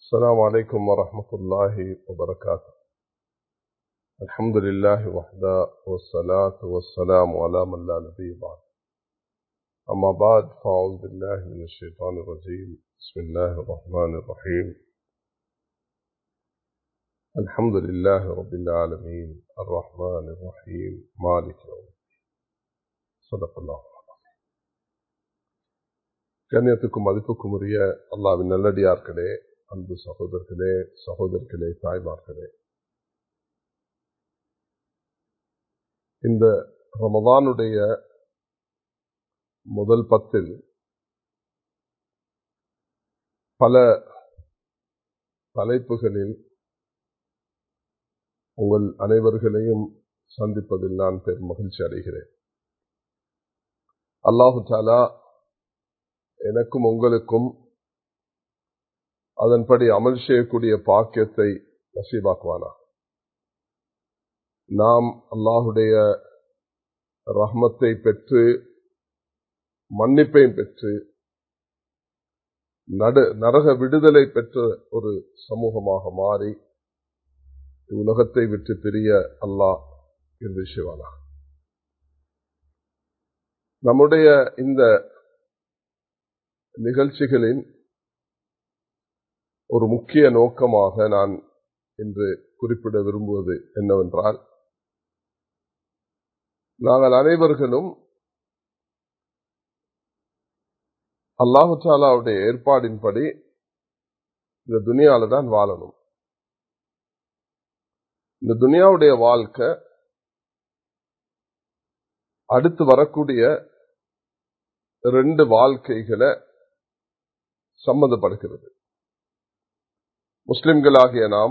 السلام عليكم ورحمة الله وبركاته الحمد لله وحده والصلاة والسلام على من لا نبي بعد أما بعد فأعوذ بالله من الشيطان الرجيم بسم الله الرحمن الرحيم الحمد لله رب العالمين الرحمن الرحيم مالك يوم الدين صدق الله கண்ணியத்துக்கும் மதிப்புக்கும் உரிய அல்லாவின் நல்லடியார்களே அன்பு சகோதரர்களே சகோதரர்களே தாய்மார்களே இந்த ரமதானுடைய முதல் பத்தில் பல தலைப்புகளில் உங்கள் அனைவர்களையும் சந்திப்பதில் நான் பெரும் மகிழ்ச்சி அடைகிறேன் அல்லாஹு தாலா எனக்கும் உங்களுக்கும் அதன்படி அமல் செய்யக்கூடிய பாக்கியத்தை நசீபாக்குவானா நாம் அல்லாஹுடைய ரஹ்மத்தை பெற்று மன்னிப்பையும் பெற்று நடு நரக விடுதலை பெற்ற ஒரு சமூகமாக மாறி உலகத்தை விட்டு பிரிய அல்லாஹ் இறுதி செய்வானா நம்முடைய இந்த நிகழ்ச்சிகளின் ஒரு முக்கிய நோக்கமாக நான் இன்று குறிப்பிட விரும்புவது என்னவென்றால் நாங்கள் அனைவர்களும் அல்லாஹு தாலாவுடைய ஏற்பாடின்படி இந்த துனியால தான் வாழணும் இந்த துனியாவுடைய வாழ்க்கை அடுத்து வரக்கூடிய ரெண்டு வாழ்க்கைகளை சம்மந்தப்படுகிறது முஸ்லிம்களாகிய நாம்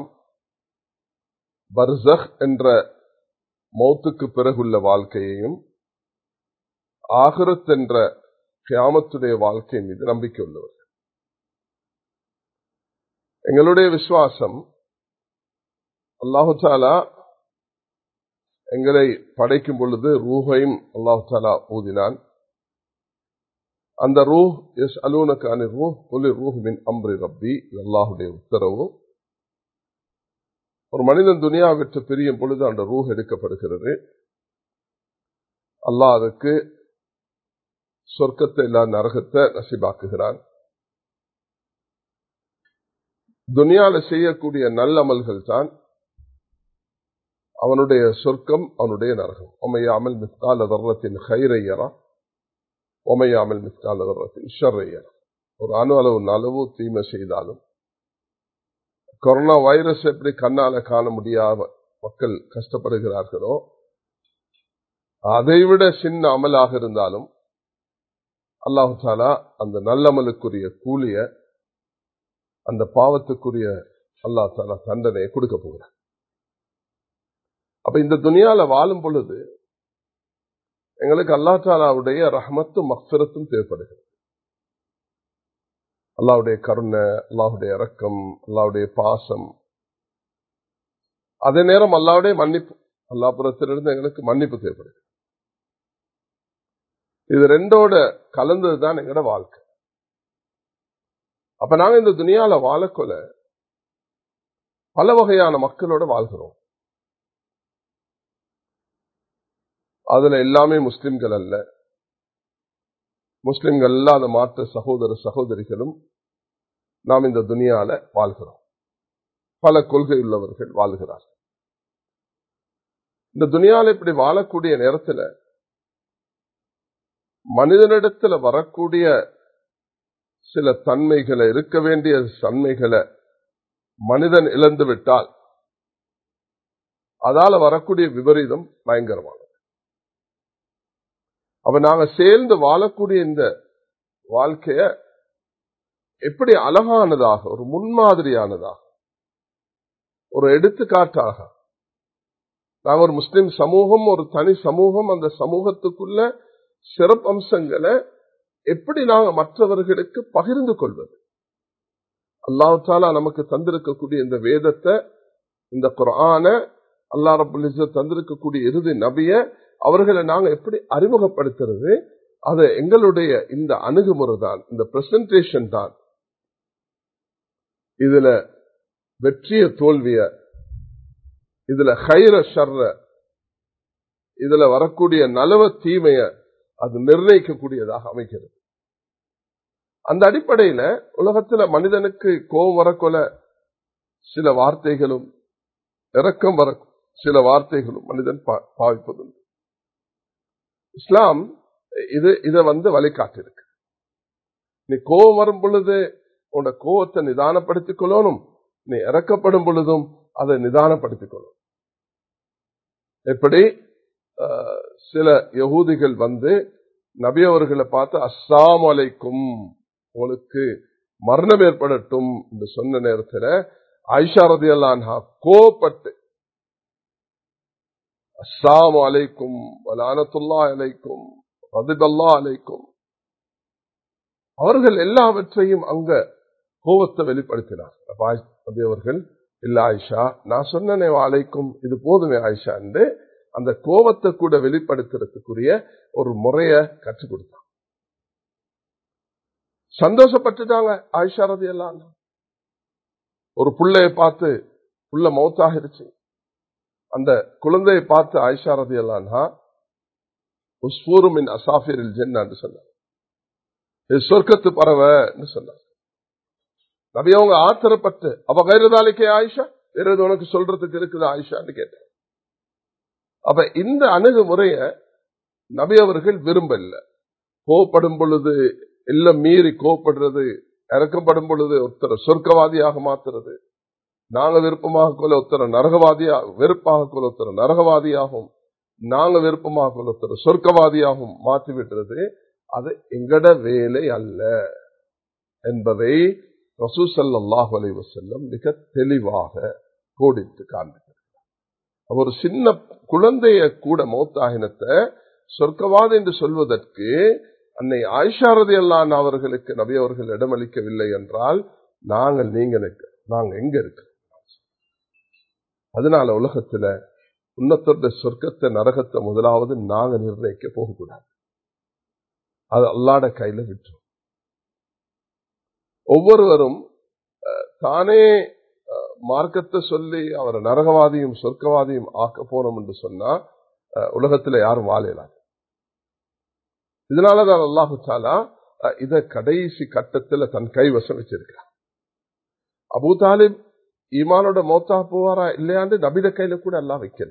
பர்சக் என்ற மௌத்துக்கு பிறகுள்ள வாழ்க்கையையும் ஆகரத் என்ற கியாமத்துடைய வாழ்க்கை மீது நம்பிக்கை உள்ளவர்கள் எங்களுடைய விசுவாசம் அல்லாஹு தாலா எங்களை படைக்கும் பொழுது ரூஹையும் அல்லாஹு தாலா ஊதினான் அந்த ரூஹ் எஸ் அலூனக்கான ரூஹ் புலி ரூஹ் மின் அம்ரி ரப்பி அல்லாஹுடைய உத்தரவு ஒரு மனிதன் துனியா விட்டு பிரியும் பொழுது அந்த ரூஹ் எடுக்கப்படுகிறது அல்லாஹ் அதுக்கு சொர்க்கத்தை இல்லா நரகத்தை நசிபாக்குகிறான் துனியால செய்யக்கூடிய நல்லமல்கள் தான் அவனுடைய சொர்க்கம் அவனுடைய நரகம் ஒமையாமல் மிஸ்கால தர்றத்தின் ஹைரையரா ஒமையாமல் மிஸ்கால தர்றத்தின் ஷர்ரையரா ஒரு அணு அளவு நலவு தீமை செய்தாலும் கொரோனா வைரஸ் எப்படி கண்ணால காண முடியாத மக்கள் கஷ்டப்படுகிறார்களோ அதைவிட சின்ன அமலாக இருந்தாலும் அல்லாஹு தாலா அந்த நல்லமலுக்குரிய கூலிய அந்த பாவத்துக்குரிய அல்லா தாலா தண்டனையை கொடுக்க போகிறார் அப்ப இந்த துணியால வாழும் பொழுது எங்களுக்கு அல்லா தாலாவுடைய ரஹமத்தும் மக்சரத்தும் தேவைப்படுகிறது அல்லாவுடைய கருணை அல்லாஹுடைய இறக்கம் அல்லாவுடைய பாசம் அதே நேரம் அல்லாவுடைய மன்னிப்பு அல்லா புறத்திலிருந்து எங்களுக்கு மன்னிப்பு தேவைப்படுது இது ரெண்டோட கலந்ததுதான் எங்களோட வாழ்க்கை அப்ப நாங்க இந்த துணியால வாழக்கொல பல வகையான மக்களோட வாழ்கிறோம் அதுல எல்லாமே முஸ்லிம்கள் அல்ல முஸ்லிம்கள் அல்லாத மாற்ற சகோதர சகோதரிகளும் நாம் இந்த துனியால வாழ்கிறோம் பல கொள்கை உள்ளவர்கள் வாழ்கிறார்கள் இந்த துனியால இப்படி வாழக்கூடிய நேரத்தில் மனிதனிடத்துல வரக்கூடிய சில தன்மைகளை இருக்க வேண்டிய தன்மைகளை மனிதன் இழந்து விட்டால் அதால வரக்கூடிய விபரீதம் பயங்கரமானது அப்ப நாங்க சேர்ந்து வாழக்கூடிய இந்த வாழ்க்கைய எப்படி அழகானதாக ஒரு முன்மாதிரியானதாக ஒரு எடுத்துக்காட்டாக நாங்க ஒரு முஸ்லிம் சமூகம் ஒரு தனி சமூகம் அந்த சமூகத்துக்குள்ள சிறப்பு அம்சங்களை எப்படி நாங்க மற்றவர்களுக்கு பகிர்ந்து கொள்வது அல்லாஹாலா நமக்கு தந்திருக்கக்கூடிய இந்த வேதத்தை இந்த குரான அல்லா ரபுல் தந்திருக்கக்கூடிய இறுதி நபிய அவர்களை நாங்க எப்படி அறிமுகப்படுத்துறது அது எங்களுடைய இந்த அணுகுமுறை தான் இந்த பிரசன்டேஷன் தான் இதுல வெற்றிய தோல்விய இதுல ஹைர ஷர்ர இதுல வரக்கூடிய நலவ தீமைய அது நிர்ணயிக்கக்கூடியதாக அமைக்கிறது அந்த அடிப்படையில உலகத்துல மனிதனுக்கு கோபம் வரக்கொல சில வார்த்தைகளும் இறக்கம் வர சில வார்த்தைகளும் மனிதன் பாவிப்பதுண்டு இஸ்லாம் இது இதை வந்து வழிகாட்டிருக்கு நீ கோபம் வரும் பொழுது உன்னோட கோபத்தை நிதானப்படுத்திக் கொள்ளணும் நீ இறக்கப்படும் பொழுதும் அதை நிதானப்படுத்திக் கொள்ளணும் எப்படி சில யகூதிகள் வந்து நபி அவர்களை பார்த்து அஸ்ஸாம் அலைக்கும் உங்களுக்கு மரணம் ஏற்படட்டும் என்று சொன்ன நேரத்தில் ஐஷா ரதி அல்லான்ஹா கோப்பட்டு அஸ்ஸாம் அலைக்கும் வலானத்துல்லா அலைக்கும் ரதிபல்லா அலைக்கும் அவர்கள் எல்லாவற்றையும் அங்க கோபத்தை வெளிப்படுத்தினார் நபி அவர்கள் இல்ல ஆயிஷா நான் சொன்னனே அழைக்கும் இது போதுமே ஆயிஷா என்று அந்த கோபத்தை கூட வெளிப்படுத்துறதுக்குரிய ஒரு முறைய கற்றுக் கொடுத்தான் சந்தோஷப்பட்டுட்டாங்க ஆயிஷா ரதி எல்லாம் ஒரு பிள்ளைய பார்த்து புள்ள மௌத்தாகிருச்சு அந்த குழந்தையை பார்த்து ஆயிஷா ரதி எல்லாம் உஸ்பூருமின் அசாஃபிரில் ஜென்னு சொன்னார் இது சொர்க்கத்து பறவைன்னு சொன்னார் நபி அவங்க ஆத்திரப்பட்டு அவ கைரதாலிக்கே ஆயிஷா வேற எது உனக்கு சொல்றதுக்கு இருக்குது ஆயிஷான்னு கேட்டேன் அப்ப இந்த அணுகுமுறைய நபி அவர்கள் விரும்பல கோப்படும் பொழுது எல்லாம் மீறி கோப்படுறது இறக்கப்படும் பொழுது ஒருத்தர் சொர்க்கவாதியாக மாத்துறது நாங்க விருப்பமாக கொள்ள ஒருத்தர் நரகவாதியா வெறுப்பாக கொள்ள ஒருத்தர் நரகவாதியாகவும் நாங்க விருப்பமாக கொள்ள ஒருத்தர் சொர்க்கவாதியாகவும் மாற்றி விடுறது அது எங்கட வேலை அல்ல என்பதை ரசூசல்லாஹ் அலைவசல்லம் மிக தெளிவாக கோடித்து காண்பிக்கிறார் ஒரு சின்ன குழந்தைய கூட மௌத்தாகினத்தை சொர்க்கவாது என்று சொல்வதற்கு அன்னை ஆயிஷாரதி அல்லான் அவர்களுக்கு நபி அவர்கள் இடமளிக்கவில்லை என்றால் நாங்கள் நீங்க நாங்க எங்க இருக்க அதனால உலகத்துல உன்னத்தோட சொர்க்கத்தை நரகத்தை முதலாவது நாங்க நிர்ணயிக்க போகக்கூடாது அது அல்லாட கையில விட்டுரும் ஒவ்வொருவரும் தானே மார்க்கத்தை சொல்லி அவரை நரகவாதியும் சொர்க்கவாதியும் ஆக்க போனோம் என்று சொன்னா உலகத்துல யாரும் வாழலாம் இதனாலதான் அல்லாஹு சாலா இத கடைசி கட்டத்துல தன் கைவசம் வச்சிருக்கிறார் அபு தாலிப் ஈமானோட மௌத்தா போவாரா இல்லையாண்டு நபித கையில கூட எல்லாம் வைக்கல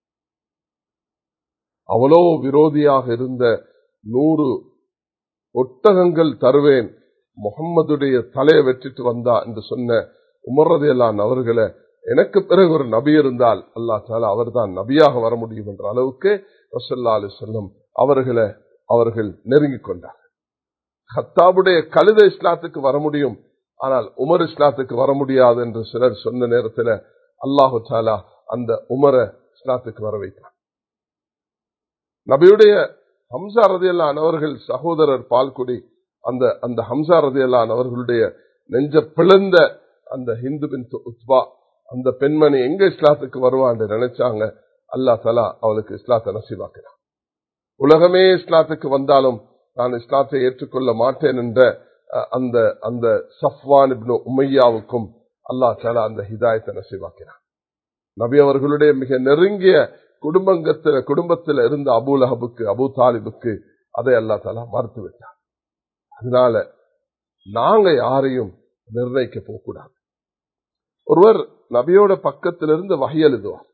அவ்வளோ விரோதியாக இருந்த நூறு ஒட்டகங்கள் தருவேன் முகம்மதுடைய தலையை வெற்றிட்டு வந்தா என்று சொன்ன உமர்றதையெல்லாம் அவர்களை எனக்கு பிறகு ஒரு நபி இருந்தால் அல்லா தாலா அவர் தான் நபியாக வர முடியும் என்ற அளவுக்கு ரசல்லா அலி சொல்லம் அவர்களை அவர்கள் நெருங்கிக் கொண்டார் ஹத்தாபுடைய கழுத இஸ்லாத்துக்கு வர முடியும் ஆனால் உமர் இஸ்லாத்துக்கு வர முடியாது என்று சிலர் சொன்ன நேரத்தில் அல்லாஹு தாலா அந்த உமர இஸ்லாத்துக்கு வர வைத்தார் நபியுடைய ஹம்சா ரதியல்லான் அவர்கள் சகோதரர் பால்குடி அந்த அந்த ஹம்சா ரதியல்லான் அவர்களுடைய நெஞ்ச பிளந்த அந்த ஹிந்து பின் உத்பா அந்த பெண்மணி எங்க இஸ்லாத்துக்கு வருவான்னு நினைச்சாங்க அல்லா தலா அவளுக்கு இஸ்லாத்தை நசீவாக்கிறான் உலகமே இஸ்லாத்துக்கு வந்தாலும் நான் இஸ்லாத்தை ஏற்றுக்கொள்ள மாட்டேன் என்ற அந்த அந்த சஃப்வான் இப்னு உமையாவுக்கும் அல்லா தலா அந்த ஹிதாயத்தை நசீவாக்கிறான் நபி அவர்களுடைய மிக நெருங்கிய குடும்பங்கத்துல குடும்பத்தில் இருந்த அபுல் அஹபுக்கு அபு தாலிபுக்கு அதை அல்லா தலா மறுத்து விட்டார் அதனால நாங்க யாரையும் நிர்ணயிக்க போகக்கூடாது ஒருவர் நபியோட பக்கத்திலிருந்து வகை எழுதுவார்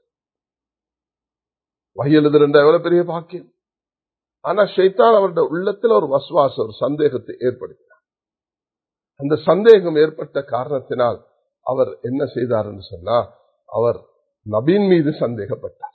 வகை எழுதுறா எவ்வளவு பெரிய பாக்கியம் ஆனா ஷைத்தான் அவருடைய உள்ளத்துல ஒரு வசுவாச ஒரு சந்தேகத்தை ஏற்படுத்தினார் அந்த சந்தேகம் ஏற்பட்ட காரணத்தினால் அவர் என்ன செய்தார் என்று சொன்னா அவர் நபின் மீது சந்தேகப்பட்டார்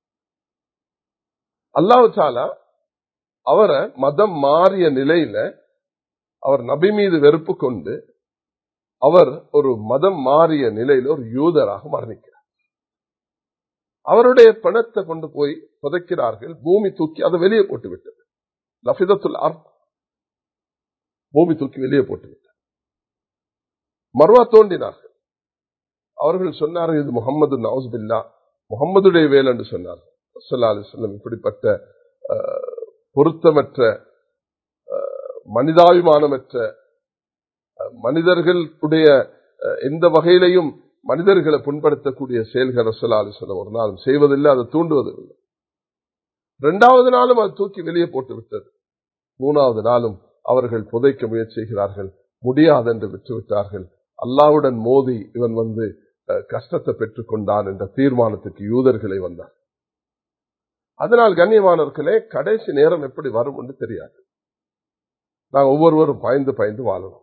அல்லாஹு தாலா அவரை மதம் மாறிய நிலையில அவர் நபி மீது வெறுப்பு கொண்டு அவர் ஒரு மதம் மாறிய நிலையில ஒரு யூதராக மரணிக்கிறார் அவருடைய பணத்தை கொண்டு போய் புதைக்கிறார்கள் பூமி தூக்கி அதை வெளியே போட்டு விட்டது லபிதத்துல் அர் பூமி தூக்கி வெளியே போட்டு விட்டார் மர்வா தோண்டினார்கள் அவர்கள் சொன்னார்கள் இது முகமது நவுஸ்பில்லா முகம்மதுடைய வேல் என்று சொன்னார்கள் சொல்லம் இப்படிப்பட்ட பொருத்தமற்ற மனிதாபிமானமற்ற மனிதர்களுடைய எந்த வகையிலையும் மனிதர்களை புண்படுத்தக்கூடிய செயல்கள் ரசூல்லா அலிஸ்லாம் ஒரு நாளும் செய்வதில்லை அதை தூண்டுவதில்லை இரண்டாவது நாளும் அது தூக்கி வெளியே போட்டு விட்டது மூணாவது நாளும் அவர்கள் புதைக்க முயற்சி செய்கிறார்கள் முடியாது என்று விட்டுவிட்டார்கள் அல்லாவுடன் மோதி இவன் வந்து கஷ்டத்தை பெற்றுக் கொண்டான் என்ற தீர்மானத்துக்கு யூதர்களை வந்தார் அதனால் கண்ணியமானவர்களே கடைசி நேரம் எப்படி வரும் என்று தெரியாது நாங்கள் ஒவ்வொருவரும் பயந்து பயந்து வாழணும்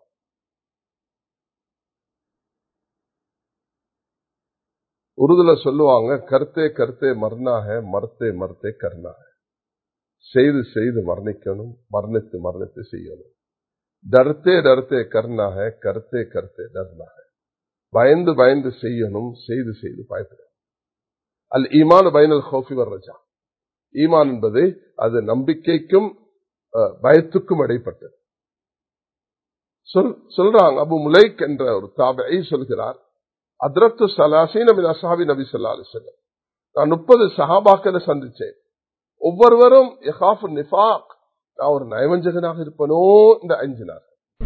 உருதுல சொல்லுவாங்க கருத்தே கருத்தே மர்னாக மறுத்தே மறுத்தே கர்ணாக செய்து செய்து மரணிக்கணும் மரணித்து மரணித்து செய்யணும் டர்த்தே டர்த்தே கர்ணாக கருத்தே கருத்தே டர்னாக பயந்து பயந்து செய்யணும் செய்து செய்து பயப்படணும் அல் ஈமான் பைனல் ஹோஃபி வர்றஜா ஈமான் என்பது அது நம்பிக்கைக்கும் பயத்துக்கும் இடைப்பட்டது சொல் சொல்றாங்க அபு முலைக் என்ற ஒரு தாபை சொல்கிறார் அத்ரத்து சலாசீன அசாபி நபி சொல்லா அலிசல்லம் நான் முப்பது சஹாபாக்களை சந்திச்சேன் ஒவ்வொருவரும் நிஃபாக் நான் ஒரு நயவஞ்சகனாக இருப்பனோ என்று அஞ்சினார்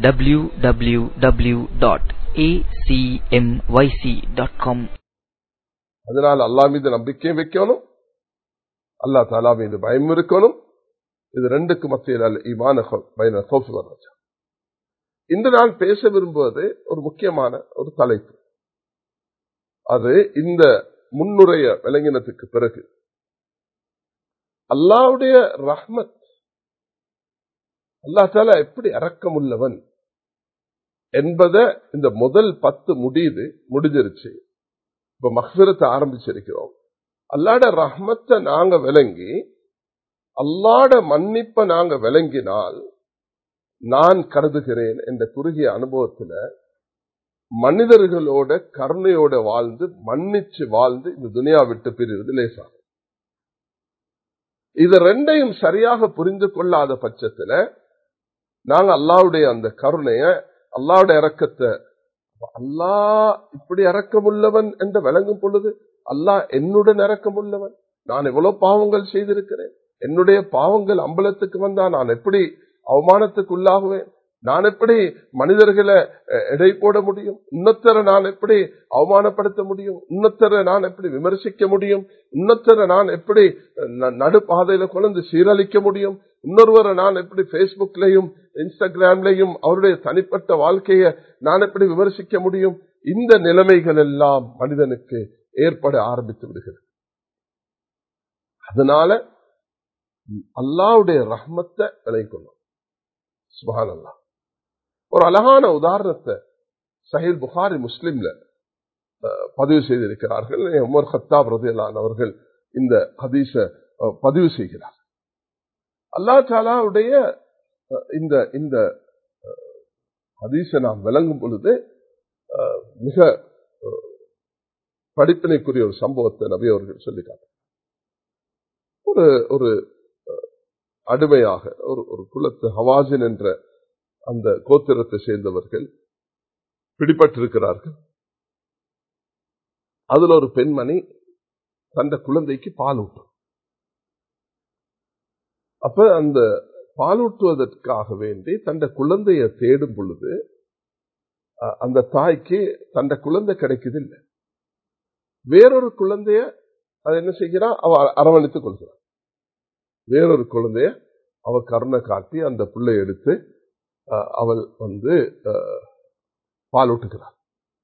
www.acmyc.com அதனால் அல்லா மீது நம்பிக்கை வைக்கணும் அல்லா தாலா மீது பயம் இருக்கணும் இது ரெண்டுக்கு மத்தியில் அல்ல ஈமான பயன கோஃபி வர்றச்சா இன்று நான் பேச விரும்புவது ஒரு முக்கியமான ஒரு தலைப்பு அது இந்த முன்னுரைய விளங்கினத்துக்கு பிறகு அல்லாவுடைய ரஹ்மத் அல்லா தாலா எப்படி அரக்கம் உள்ளவன் என்பத இந்த முதல் பத்து முடியுது முடிஞ்சிருச்சு இப்ப மஹ்பிரத்தை ஆரம்பிச்சிருக்கிறோம் அல்லாட ரஹ்மத்தை நாங்க விளங்கி அல்லாட மன்னிப்பை நாங்க விளங்கினால் நான் கருதுகிறேன் என்ற குறுகிய அனுபவத்துல மனிதர்களோட கருணையோட வாழ்ந்து மன்னிச்சு வாழ்ந்து இந்த துனியா விட்டு பிரிவது லேசாகும் இது ரெண்டையும் சரியாக புரிந்து கொள்ளாத பட்சத்துல நாங்க அல்லாவுடைய அந்த கருணைய அல்லாவுடைய இறக்கத்தை அல்லா இப்படி இறக்கமுள்ளவன் என்று விளங்கும் பொழுது அல்லாஹ் என்னுடன் இறக்கமுள்ளவன் நான் எவ்வளவு பாவங்கள் செய்திருக்கிறேன் என்னுடைய பாவங்கள் அம்பலத்துக்கு வந்தா நான் எப்படி அவமானத்துக்கு உள்ளாகுவேன் நான் எப்படி மனிதர்களை எடை போட முடியும் இன்னொத்தரை நான் எப்படி அவமானப்படுத்த முடியும் இன்னொத்தரை நான் எப்படி விமர்சிக்க முடியும் இன்னொத்தரை நான் எப்படி நடுப்பாதையில குழந்து சீரழிக்க முடியும் இன்னொருவரை நான் எப்படி பேஸ்புக்லையும் இன்ஸ்டாகிராம்லையும் அவருடைய தனிப்பட்ட வாழ்க்கையை நான் எப்படி விமர்சிக்க முடியும் இந்த நிலைமைகள் எல்லாம் மனிதனுக்கு ஏற்பட ஆரம்பித்து விடுகிறது அதனால அல்லாவுடைய ரஹ்மத்தை விலை கொள்ளும் சுபான் அல்லா ஒரு அழகான உதாரணத்தை சஹீல் புகாரி முஸ்லிம்ல பதிவு செய்திருக்கிறார்கள் உமர் ஹத்தாப் ரதியலான் அவர்கள் இந்த ஹதீஸ பதிவு செய்கிறார் அல்லா தாலாவுடைய இந்த இந்த ஹதீஸை நாம் விளங்கும் பொழுது மிக படிப்பினைக்குரிய ஒரு சம்பவத்தை நபி அவர்கள் சொல்லிக்காட்டு ஒரு ஒரு அடிமையாக ஒரு ஒரு குலத்து ஹவாஜின் என்ற அந்த கோத்திரத்தை சேர்ந்தவர்கள் பிடிபட்டிருக்கிறார்கள் அதுல ஒரு பெண்மணி தந்த குழந்தைக்கு பால் ஊட்டும் அப்ப அந்த பாலூட்டுவதற்காக வேண்டி தந்த குழந்தைய தேடும் பொழுது அந்த தாய்க்கு தந்த குழந்தை கிடைக்குது இல்லை வேறொரு குழந்தைய அது என்ன செய்கிறா அவ அரவணைத்துக் கொள்கிறார் வேறொரு குழந்தைய அவ கருணை காட்டி அந்த பிள்ளை எடுத்து அவள் வந்து பாலூட்டுகிறார்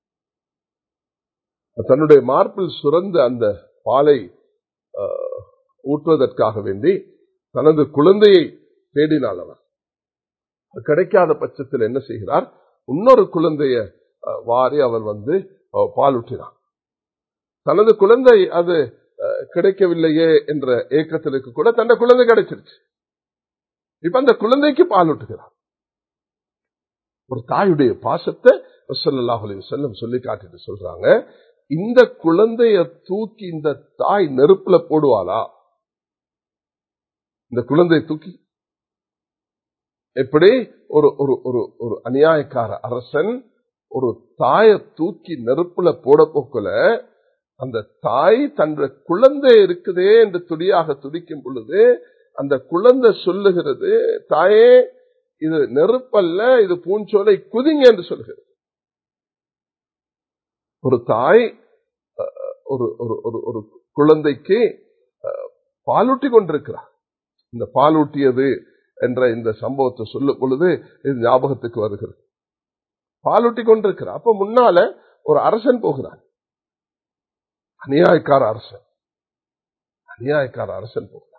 தன்னுடைய மார்பில் சுரந்த அந்த பாலை ஊற்றுவதற்காக வேண்டி தனது குழந்தையை தேடினாள் அவர் கிடைக்காத பட்சத்தில் என்ன செய்கிறார் இன்னொரு குழந்தைய வாரி அவர் வந்து பாலூட்டினார் தனது குழந்தை அது கிடைக்கவில்லையே என்ற ஏக்கத்திற்கு கூட தன்னை குழந்தை கிடைச்சிருச்சு இப்ப அந்த குழந்தைக்கு பாலூட்டுகிறார் ஒரு தாயுடைய பாசத்தை ரசல்லாஹ் செல்லம் சொல்லி காட்டிட்டு சொல்றாங்க இந்த குழந்தைய தூக்கி இந்த தாய் நெருப்புல போடுவாளா இந்த குழந்தையை தூக்கி எப்படி ஒரு ஒரு ஒரு ஒரு அநியாயக்கார அரசன் ஒரு தாயை தூக்கி நெருப்புல போட போக்கல அந்த தாய் தன்ற குழந்தை இருக்குதே என்று துடியாக துடிக்கும் பொழுது அந்த குழந்தை சொல்லுகிறது தாயே இது நெருப்பல்ல இது பூஞ்சோலை குதிங்க என்று சொல்கிறது ஒரு தாய் ஒரு ஒரு ஒரு ஒரு குழந்தைக்கு பாலூட்டி கொண்டிருக்கிறார் இந்த பாலூட்டியது என்ற இந்த சம்பவத்தை சொல்லும் பொழுது இது ஞாபகத்துக்கு வருகிறது பாலூட்டி கொண்டிருக்கிறார் அப்ப முன்னால ஒரு அரசன் போகிறான் அநியாயக்கார அரசன் அநியாயக்கார அரசன் போகிறான்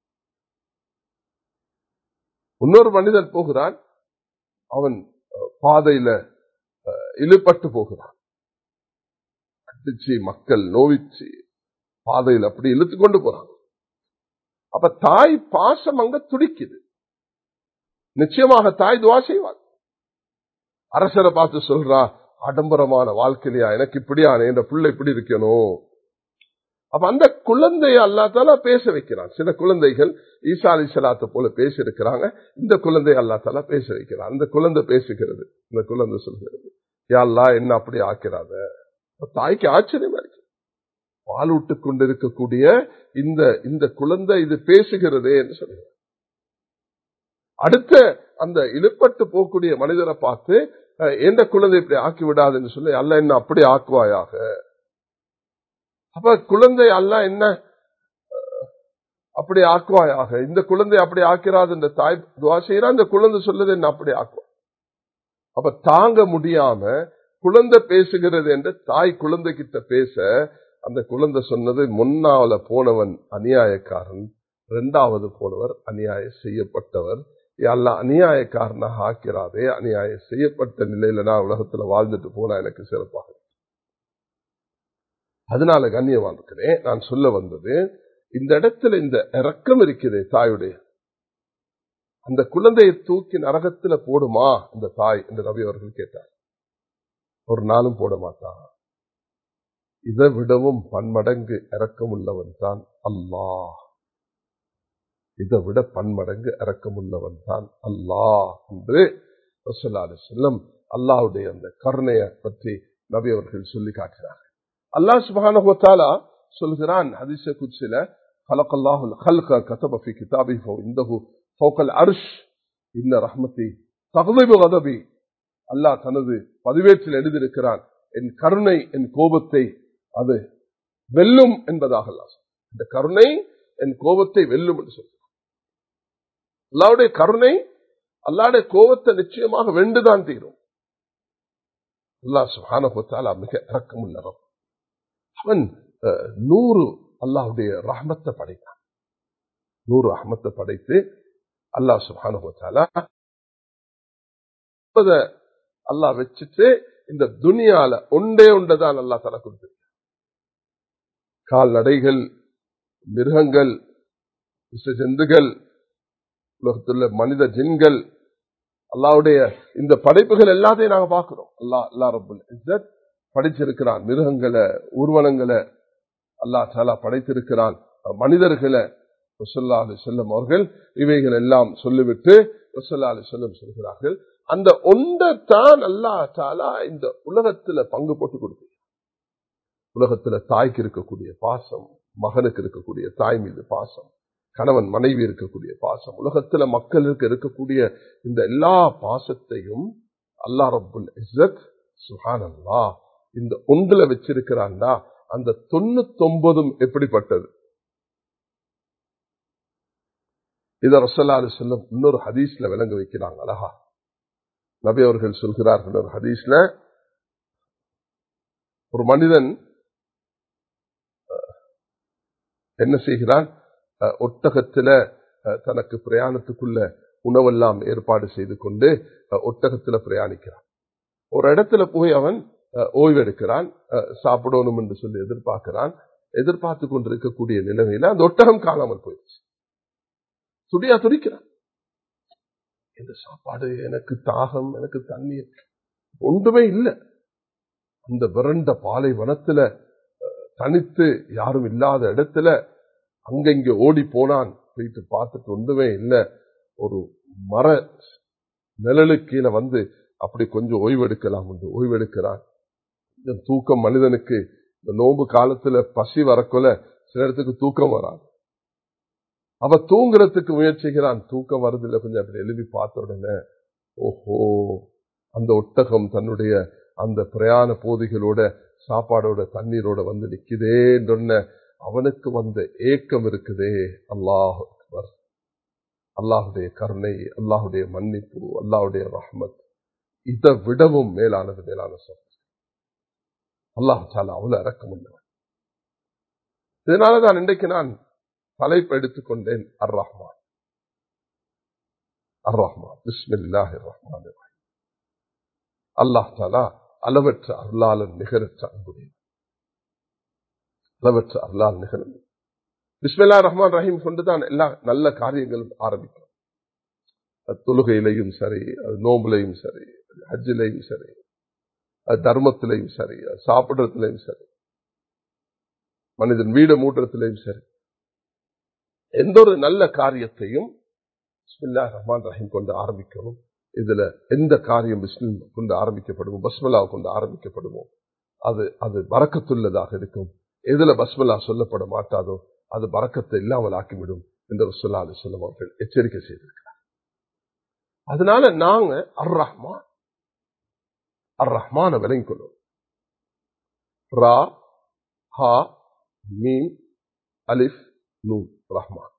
இன்னொரு மனிதன் போகிறான் அவன் பாதையில இழுப்பட்டு போகிறான் அடிச்சு மக்கள் நோவிச்சு பாதையில் அப்படி இழுத்து கொண்டு போறாங்க அப்ப தாய் பாசம் அங்க துடிக்குது நிச்சயமாக தாய் துவா செய்வாள் அரசரை பார்த்து சொல்றா ஆடம்பரமான வாழ்க்கையிலையா எனக்கு இப்படியான என்ற பிள்ளை இப்படி இருக்கணும் அப்ப அந்த குழந்தைய அல்லாத்தால பேச வைக்கிறான் சில குழந்தைகள் ஈசா அலி சலாத்தை போல பேசி இருக்கிறாங்க இந்த குழந்தை அல்லாத்தால பேச வைக்கிறான் அந்த குழந்தை பேசுகிறது இந்த குழந்தை சொல்கிறது யாழ்லா என்ன அப்படி ஆக்கிறாத தாய்க்கு ஆச்சரியமா இருக்கு பால் விட்டு கொண்டிருக்கக்கூடிய இந்த இந்த குழந்தை இது பேசுகிறதே என்று சொல்லுங்க அடுத்த அந்த இழுப்பட்டு போகக்கூடிய மனிதரை பார்த்து எந்த குழந்தை இப்படி ஆக்கி விடாதுன்னு சொல்லி அல்ல என்ன அப்படி ஆக்குவாயாக அப்ப குழந்தை அல்ல என்ன அப்படி ஆக்குவாயாக இந்த குழந்தை அப்படி ஆக்கிறாது இந்த தாய் துவா செய்யறா இந்த குழந்தை சொல்லுது என்ன அப்படி ஆக்குவா அப்ப தாங்க முடியாம குழந்தை பேசுகிறது என்று தாய் குழந்தை கிட்ட பேச அந்த குழந்தை சொன்னது முன்னால போனவன் அநியாயக்காரன் இரண்டாவது போனவர் அநியாயம் செய்யப்பட்டவர் எல்லாம் அநியாயக்காரனாக ஆக்கிறாதே அநியாயம் செய்யப்பட்ட நிலையில நான் உலகத்துல வாழ்ந்துட்டு போனா எனக்கு சிறப்பாக அதனால கண்ணியமா இருக்கிறேன் நான் சொல்ல வந்தது இந்த இடத்துல இந்த இறக்கம் இருக்கிறதே தாயுடைய அந்த குழந்தையை தூக்கி நரகத்துல போடுமா இந்த தாய் என்று ரவி அவர்கள் கேட்டார் ஒரு நாளும் போட மாட்டான் இதை விடவும் பன்மடங்கு இறக்கம் உள்ளவன் தான் அல்லாஹ் இதை விட பன்மடங்கு இறக்கம் உள்ளவன் தான் அல்லாஹ் என்று செல்லம் அல்லாவுடைய அந்த கருணையை பற்றி நபி அவர்கள் சொல்லி காட்டினார்கள் அல்லாஹ் சுபானுவத்தாலா சொல்கிறான் ஹதிச குச்சில خلق الله الخلق كتب في كتابه فعنده فوق العرش إن رحمتي تغضب غضبي அல்லாஹ் தனது பதிவேற்றில் எழுதியிருக்கிறான் என் கருணை என் கோபத்தை அது வெல்லும் என்பதாக இந்த கருணை என் கோபத்தை வெல்லும் என்று சொல்கிறான் அல்லாவுடைய கருணை அல்லாவுடைய கோபத்தை நிச்சயமாக வென்றுதான் தீரும் அல்லா சுகானபத்தாலா மிக இறக்கம் உள்ளவன் அவன் நூறு அல்லாவுடைய ரஹமத்தை படைத்தான் நூறு அஹமத்தை படைத்து அல்லா சுபானுபத்தாலா அல்லா வச்சுட்டு இந்த துனியால ஒன்றே ஒன்றுதான் அல்லா தலை கொடுத்திருக்க கால்நடைகள் மிருகங்கள் விஷ ஜந்துகள் உலகத்துள்ள மனித ஜின்கள் அல்லாவுடைய இந்த படைப்புகள் எல்லாத்தையும் நாங்க பார்க்கிறோம் அல்லா அல்லா ரபுல் இஸ்ஸத் படைச்சிருக்கிறான் மிருகங்களை ஊர்வலங்களை அல்லா தாலா படைத்திருக்கிறான் மனிதர்களை ரசல்லா அலி செல்லம் அவர்கள் இவைகள் எல்லாம் சொல்லிவிட்டு ரசல்லா அலி செல்லம் சொல்கிறார்கள் அந்த ஒன்றைத்தான் அல்லா தாலா இந்த உலகத்துல பங்கு போட்டு கொடுத்து உலகத்துல தாய்க்கு இருக்கக்கூடிய பாசம் மகனுக்கு இருக்கக்கூடிய தாய் மீது பாசம் கணவன் மனைவி இருக்கக்கூடிய பாசம் உலகத்துல மக்களுக்கு இருக்கக்கூடிய இந்த எல்லா பாசத்தையும் அல்லா ரபுல் இஸ்ஸத் சுஹான் அல்லா இந்த ஒன்றுல வச்சிருக்கிறான்டா அந்த தொண்ணூத்தொன்பதும் எப்படிப்பட்டது இத ரசல்லாரு செல்லும் இன்னொரு ஹதீஸ்ல விளங்க வைக்கிறாங்க அழகா நபி அவர்கள் சொல்கிறார்கள் ஒரு ஹதீஸ்ல ஒரு மனிதன் என்ன செய்கிறான் ஒட்டகத்துல தனக்கு பிரயாணத்துக்குள்ள உணவெல்லாம் ஏற்பாடு செய்து கொண்டு ஒட்டகத்துல பிரயாணிக்கிறான் ஒரு இடத்துல போய் அவன் ஓய்வெடுக்கிறான் சாப்பிடணும் என்று சொல்லி எதிர்பார்க்கிறான் எதிர்பார்த்து கொண்டிருக்கக்கூடிய நிலைமையில அந்த ஒட்டகம் காணாமல் போயிடுச்சு துடியா துடிக்கிறான் இந்த சாப்பாடு எனக்கு தாகம் எனக்கு தண்ணீர் ஒன்றுமே இல்லை அந்த விரண்ட பாலை வனத்துல தனித்து யாரும் இல்லாத இடத்துல அங்கங்க ஓடி போனான் போயிட்டு பார்த்துட்டு ஒன்றுமே இல்லை ஒரு மர நிழலு கீழே வந்து அப்படி கொஞ்சம் ஓய்வெடுக்கலாம் என்று ஓய்வெடுக்கிறான் கொஞ்சம் தூக்கம் மனிதனுக்கு இந்த நோம்பு காலத்துல பசி வரக்குள்ள சில இடத்துக்கு தூக்கம் வராது அவ தூங்குறதுக்கு முயற்சிக்கிறான் தூக்கம் வருதில்ல கொஞ்சம் அப்படி எழுதி பார்த்த உடனே ஓஹோ அந்த ஒட்டகம் தன்னுடைய அந்த பிரயாண போதிகளோட சாப்பாடோட தண்ணீரோட வந்து நிக்குதேன்னு அவனுக்கு வந்த ஏக்கம் இருக்குதே அல்லாஹ் அக்பர் அல்லாஹுடைய கருணை அல்லாஹுடைய மன்னிப்பு அல்லாஹுடைய ரஹ்மத் இதை விடவும் மேலானது மேலான சொல் அல்லாஹ் சாலா அவ்வளவு இறக்கம் உள்ளவன் இதனாலதான் இன்றைக்கு நான் தலைப்பு எடுத்துக்கொண்டேன் அர் ரஹ்மான் அர் ரஹ்மான் பிஸ்மில்லாஹி ரஹ்மான் அல்லாஹ் தாலா அளவற்ற அருளாளன் நிகரற்ற அன்புடைய அளவற்ற அருளால் நிகழும் பிஸ்மில்லா ரஹ்மான் ரஹீம் கொண்டுதான் எல்லா நல்ல காரியங்களும் ஆரம்பிக்கும் அது தொழுகையிலையும் சரி அது நோம்புலையும் சரி அது ஹஜ்ஜிலையும் சரி அது தர்மத்திலையும் சரி அது சாப்பிடுறதுலையும் சரி மனிதன் வீடு மூட்டுறதுலையும் சரி எந்த ஒரு நல்ல காரியத்தையும் பிஸ்மில்லா ரஹ்மான் ரஹீம் கொண்டு ஆரம்பிக்கணும் இதுல எந்த காரியம் பிஸ்மில் கொண்டு ஆரம்பிக்கப்படுமோ பஸ்மலா கொண்டு ஆரம்பிக்கப்படுமோ அது அது வரக்கத்துள்ளதாக இருக்கும் எதுல பஸ்மலா சொல்லப்பட மாட்டாதோ அது பறக்கத்தை இல்லாமல் ஆக்கிவிடும் என்று ரசுல்லா அலி சொல்லம் அவர்கள் எச்சரிக்கை செய்திருக்கிறார் அதனால நாங்க அர் ரஹ்மான் அர் ரஹ்மான விளங்கிக் கொள்ளும் ரா ஹா மீம் அலிஃப் நூன் ரஹ்மான்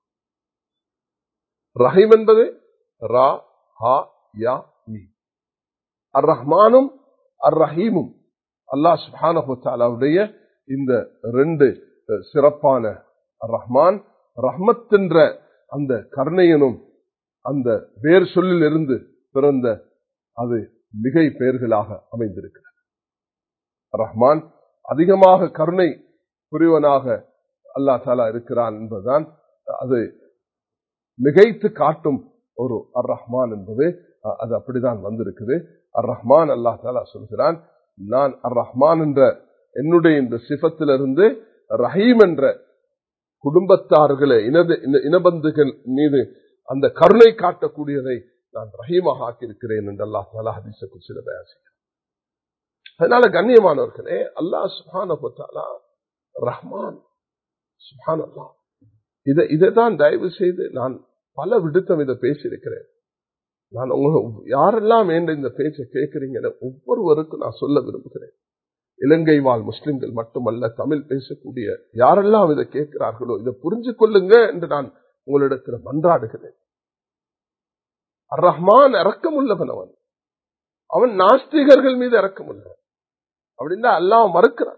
ரஹீம் என்பது ரா ஹா யா மீ அர் ரஹ்மானும் அர் ரஹீமும் அல்லாஹ் சுஹானுடைய இந்த ரெண்டு சிறப்பான ரஹ்மான் ரஹ்மத் என்ற அந்த கருணையனும் அந்த வேர் சொல்லில் இருந்து பிறந்த அது மிகை பெயர்களாக அமைந்திருக்கிறது ரஹ்மான் அதிகமாக கருணை புரிவனாக அல்லா தாலா இருக்கிறான் என்பதுதான் அது மிகைத்து காட்டும் ஒரு அர் ரஹ்மான் என்பது அது அப்படிதான் வந்திருக்குது அர் ரஹ்மான் அல்லா தாலா சொல்கிறான் நான் அர் ரஹ்மான் என்ற என்னுடைய இந்த சிபத்திலிருந்து ரஹீம் என்ற குடும்பத்தார்களை இனபந்துகள் மீது அந்த கருணை காட்டக்கூடியதை நான் ரஹீமாக ஆக்கியிருக்கிறேன் என்று அல்லா தாலா ஹதீசக்கு சில பேசுகிறேன் அதனால கண்ணியமானவர்களே அல்லாஹ் சுஹானா ரஹ்மான் சுஹான் அல்லா இதை இதைதான் தயவு செய்து நான் பல விடுத்தம் இதை பேசியிருக்கிறேன் நான் உங்க யாரெல்லாம் வேண்ட இந்த பேச்சை கேட்கிறீங்க ஒவ்வொருவருக்கும் நான் சொல்ல விரும்புகிறேன் இலங்கை வாழ் முஸ்லிம்கள் மட்டுமல்ல தமிழ் பேசக்கூடிய யாரெல்லாம் இதை கேட்கிறார்களோ இதை புரிஞ்சு கொள்ளுங்க என்று நான் உங்களிடத்தில் மன்றாடுகிறேன் அர் ரஹ்மான் இறக்கம் உள்ளவன் அவன் அவன் நாஸ்திகர்கள் மீது இறக்கம் உள்ளவன் அப்படின்னா அல்லாஹ் மறுக்கிறான்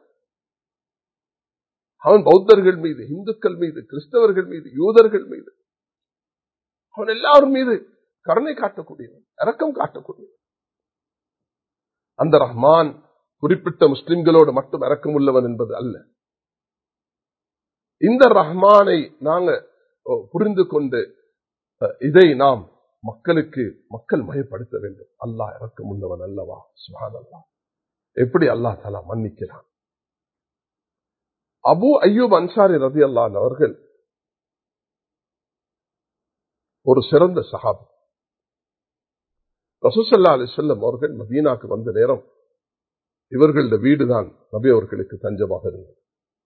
அவன் பௌத்தர்கள் மீது இந்துக்கள் மீது கிறிஸ்தவர்கள் மீது யூதர்கள் மீது அவன் எல்லாரும் மீது கருணை காட்டக்கூடியவன் இறக்கம் காட்டக்கூடியவன் அந்த ரஹ்மான் குறிப்பிட்ட முஸ்லிம்களோடு மட்டும் இறக்கம் உள்ளவன் என்பது அல்ல இந்த ரஹ்மானை நாங்க புரிந்து கொண்டு இதை நாம் மக்களுக்கு மக்கள் மயப்படுத்த வேண்டும் அல்லாஹ் இறக்கம் உள்ளவன் அல்லவா சுஹான் அல்லா எப்படி அல்லாஹ் தலா மன்னிக்கிறான் அபு ஐயூப் அன்சாரி ரதி அல்லான் அவர்கள் ஒரு சிறந்த சஹாபி ரசூசல்லா அலி செல்லம் அவர்கள் மதீனாக்கு வந்த நேரம் இவர்களது வீடுதான் நபி அவர்களுக்கு தஞ்சமாக இருந்தது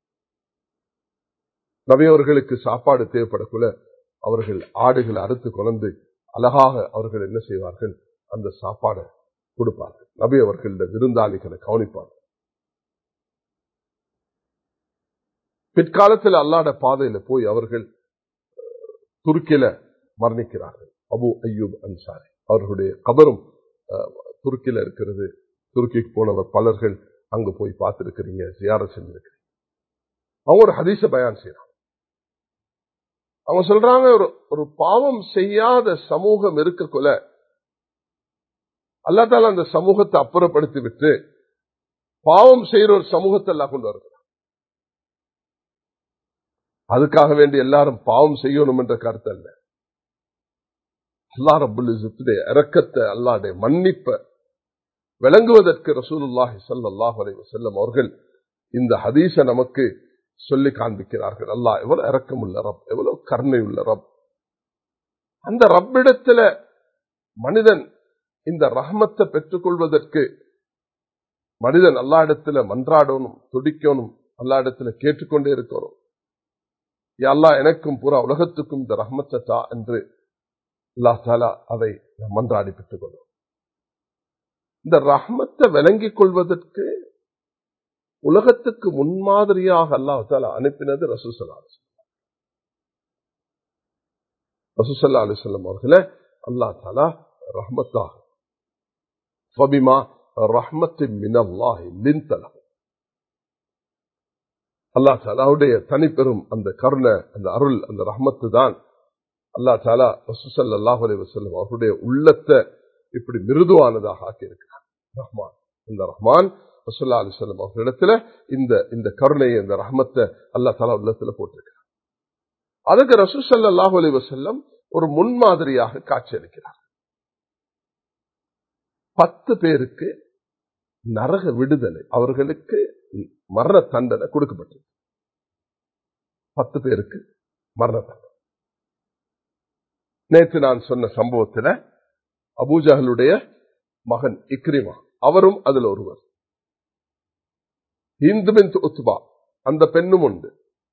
நபி அவர்களுக்கு சாப்பாடு தேவைப்படக்குள்ள அவர்கள் ஆடுகளை அறுத்து கொண்டு அழகாக அவர்கள் என்ன செய்வார்கள் அந்த சாப்பாடை கொடுப்பார்கள் நபி அவர்கள விருந்தாளிகளை கவனிப்பார்கள் பிற்காலத்தில் அல்லாட பாதையில போய் அவர்கள் துருக்கியில மரணிக்கிறார்கள் அபு ஐயூப் அன்சாரி அவர்களுடைய கபரும் துருக்கியில இருக்கிறது துருக்கிக்கு போனவர் பலர்கள் அங்கு போய் பார்த்திருக்கிறீங்க ஜியார செஞ்சிருக்கிறீங்க அவங்க ஒரு ஹதீச பயான் செய்யறாங்க அவங்க சொல்றாங்க ஒரு ஒரு பாவம் செய்யாத சமூகம் இருக்கக்குள்ள அல்லாத்தால அந்த சமூகத்தை அப்புறப்படுத்தி விட்டு பாவம் செய்யற ஒரு சமூகத்தை எல்லாம் கொண்டு வருகிறார் அதுக்காக வேண்டி எல்லாரும் பாவம் செய்யணும் என்ற கருத்து அல்ல அல்லா ரபுல் இறக்கத்தை அல்லாடைய மன்னிப்ப விளங்குவதற்கு ரசூலுல்லாஹி சல்லாஹ் அலைவ செல்லம் அவர்கள் இந்த ஹதீச நமக்கு சொல்லி காண்பிக்கிறார்கள் அல்லா எவ்வளவு இறக்கம் உள்ள ரப் எவ்வளவு கருணை உள்ள ரப் அந்த ரப்பிடத்துல மனிதன் இந்த ரஹமத்தை பெற்றுக்கொள்வதற்கு மனிதன் அல்லா இடத்துல மன்றாடணும் துடிக்கணும் அல்லா இடத்துல கேட்டுக்கொண்டே இருக்கணும் அல்லா எனக்கும் புறா உலகத்துக்கும் இந்த ரஹமத்தை தா என்று அல்லா தாலா அதை மன்றாடி பெற்றுக் கொள்ளும் இந்த ரஹ்மத்தை விளங்கிக் கொள்வதற்கு உலகத்துக்கு முன்மாதிரியாக அல்லாஹால அனுப்பினது ரசூசல்லா ரசூசல்லா அலிசல்லம் அவர்களே அல்லா தாலா ரஹ்மத்தாக ஃபபிமா ரஹ்மத்தின் மினல்லாஹி லின்தலம் அல்லா தாலாவுடைய தனிப்பெரும் அந்த கருணை அந்த அருள் அந்த ரஹ்மத்து தான் அல்லா தாலா ரசூசல் அல்லாஹ் அலி வசல்லம் அவருடைய உள்ளத்தை இப்படி மிருதுவானதாக ஆக்கியிருக்கிறார் ரஹ்மான் இந்த ரஹ்மான் ரசூல்லா அலிசல்லம் அவர்களிடத்துல இந்த இந்த கருணையை இந்த ரஹ்மத்தை அல்லா தாலா உள்ளத்துல போட்டிருக்கிறார் அதுக்கு ரசூசல் அல்லாஹ் அலி வசல்லம் ஒரு முன்மாதிரியாக காட்சியளிக்கிறார் பத்து பேருக்கு நரக விடுதலை அவர்களுக்கு மரண தண்டனை கொடுக்கப்பட்டது பத்து பேருக்கு மரண தண்டனை நேற்று நான் சொன்ன சம்பவத்தில் அபூஜகளுடைய மகன் இக்ரிமா அவரும் அதில் ஒருவர் இந்து பின் உத்பா அந்த பெண்ணும் உண்டு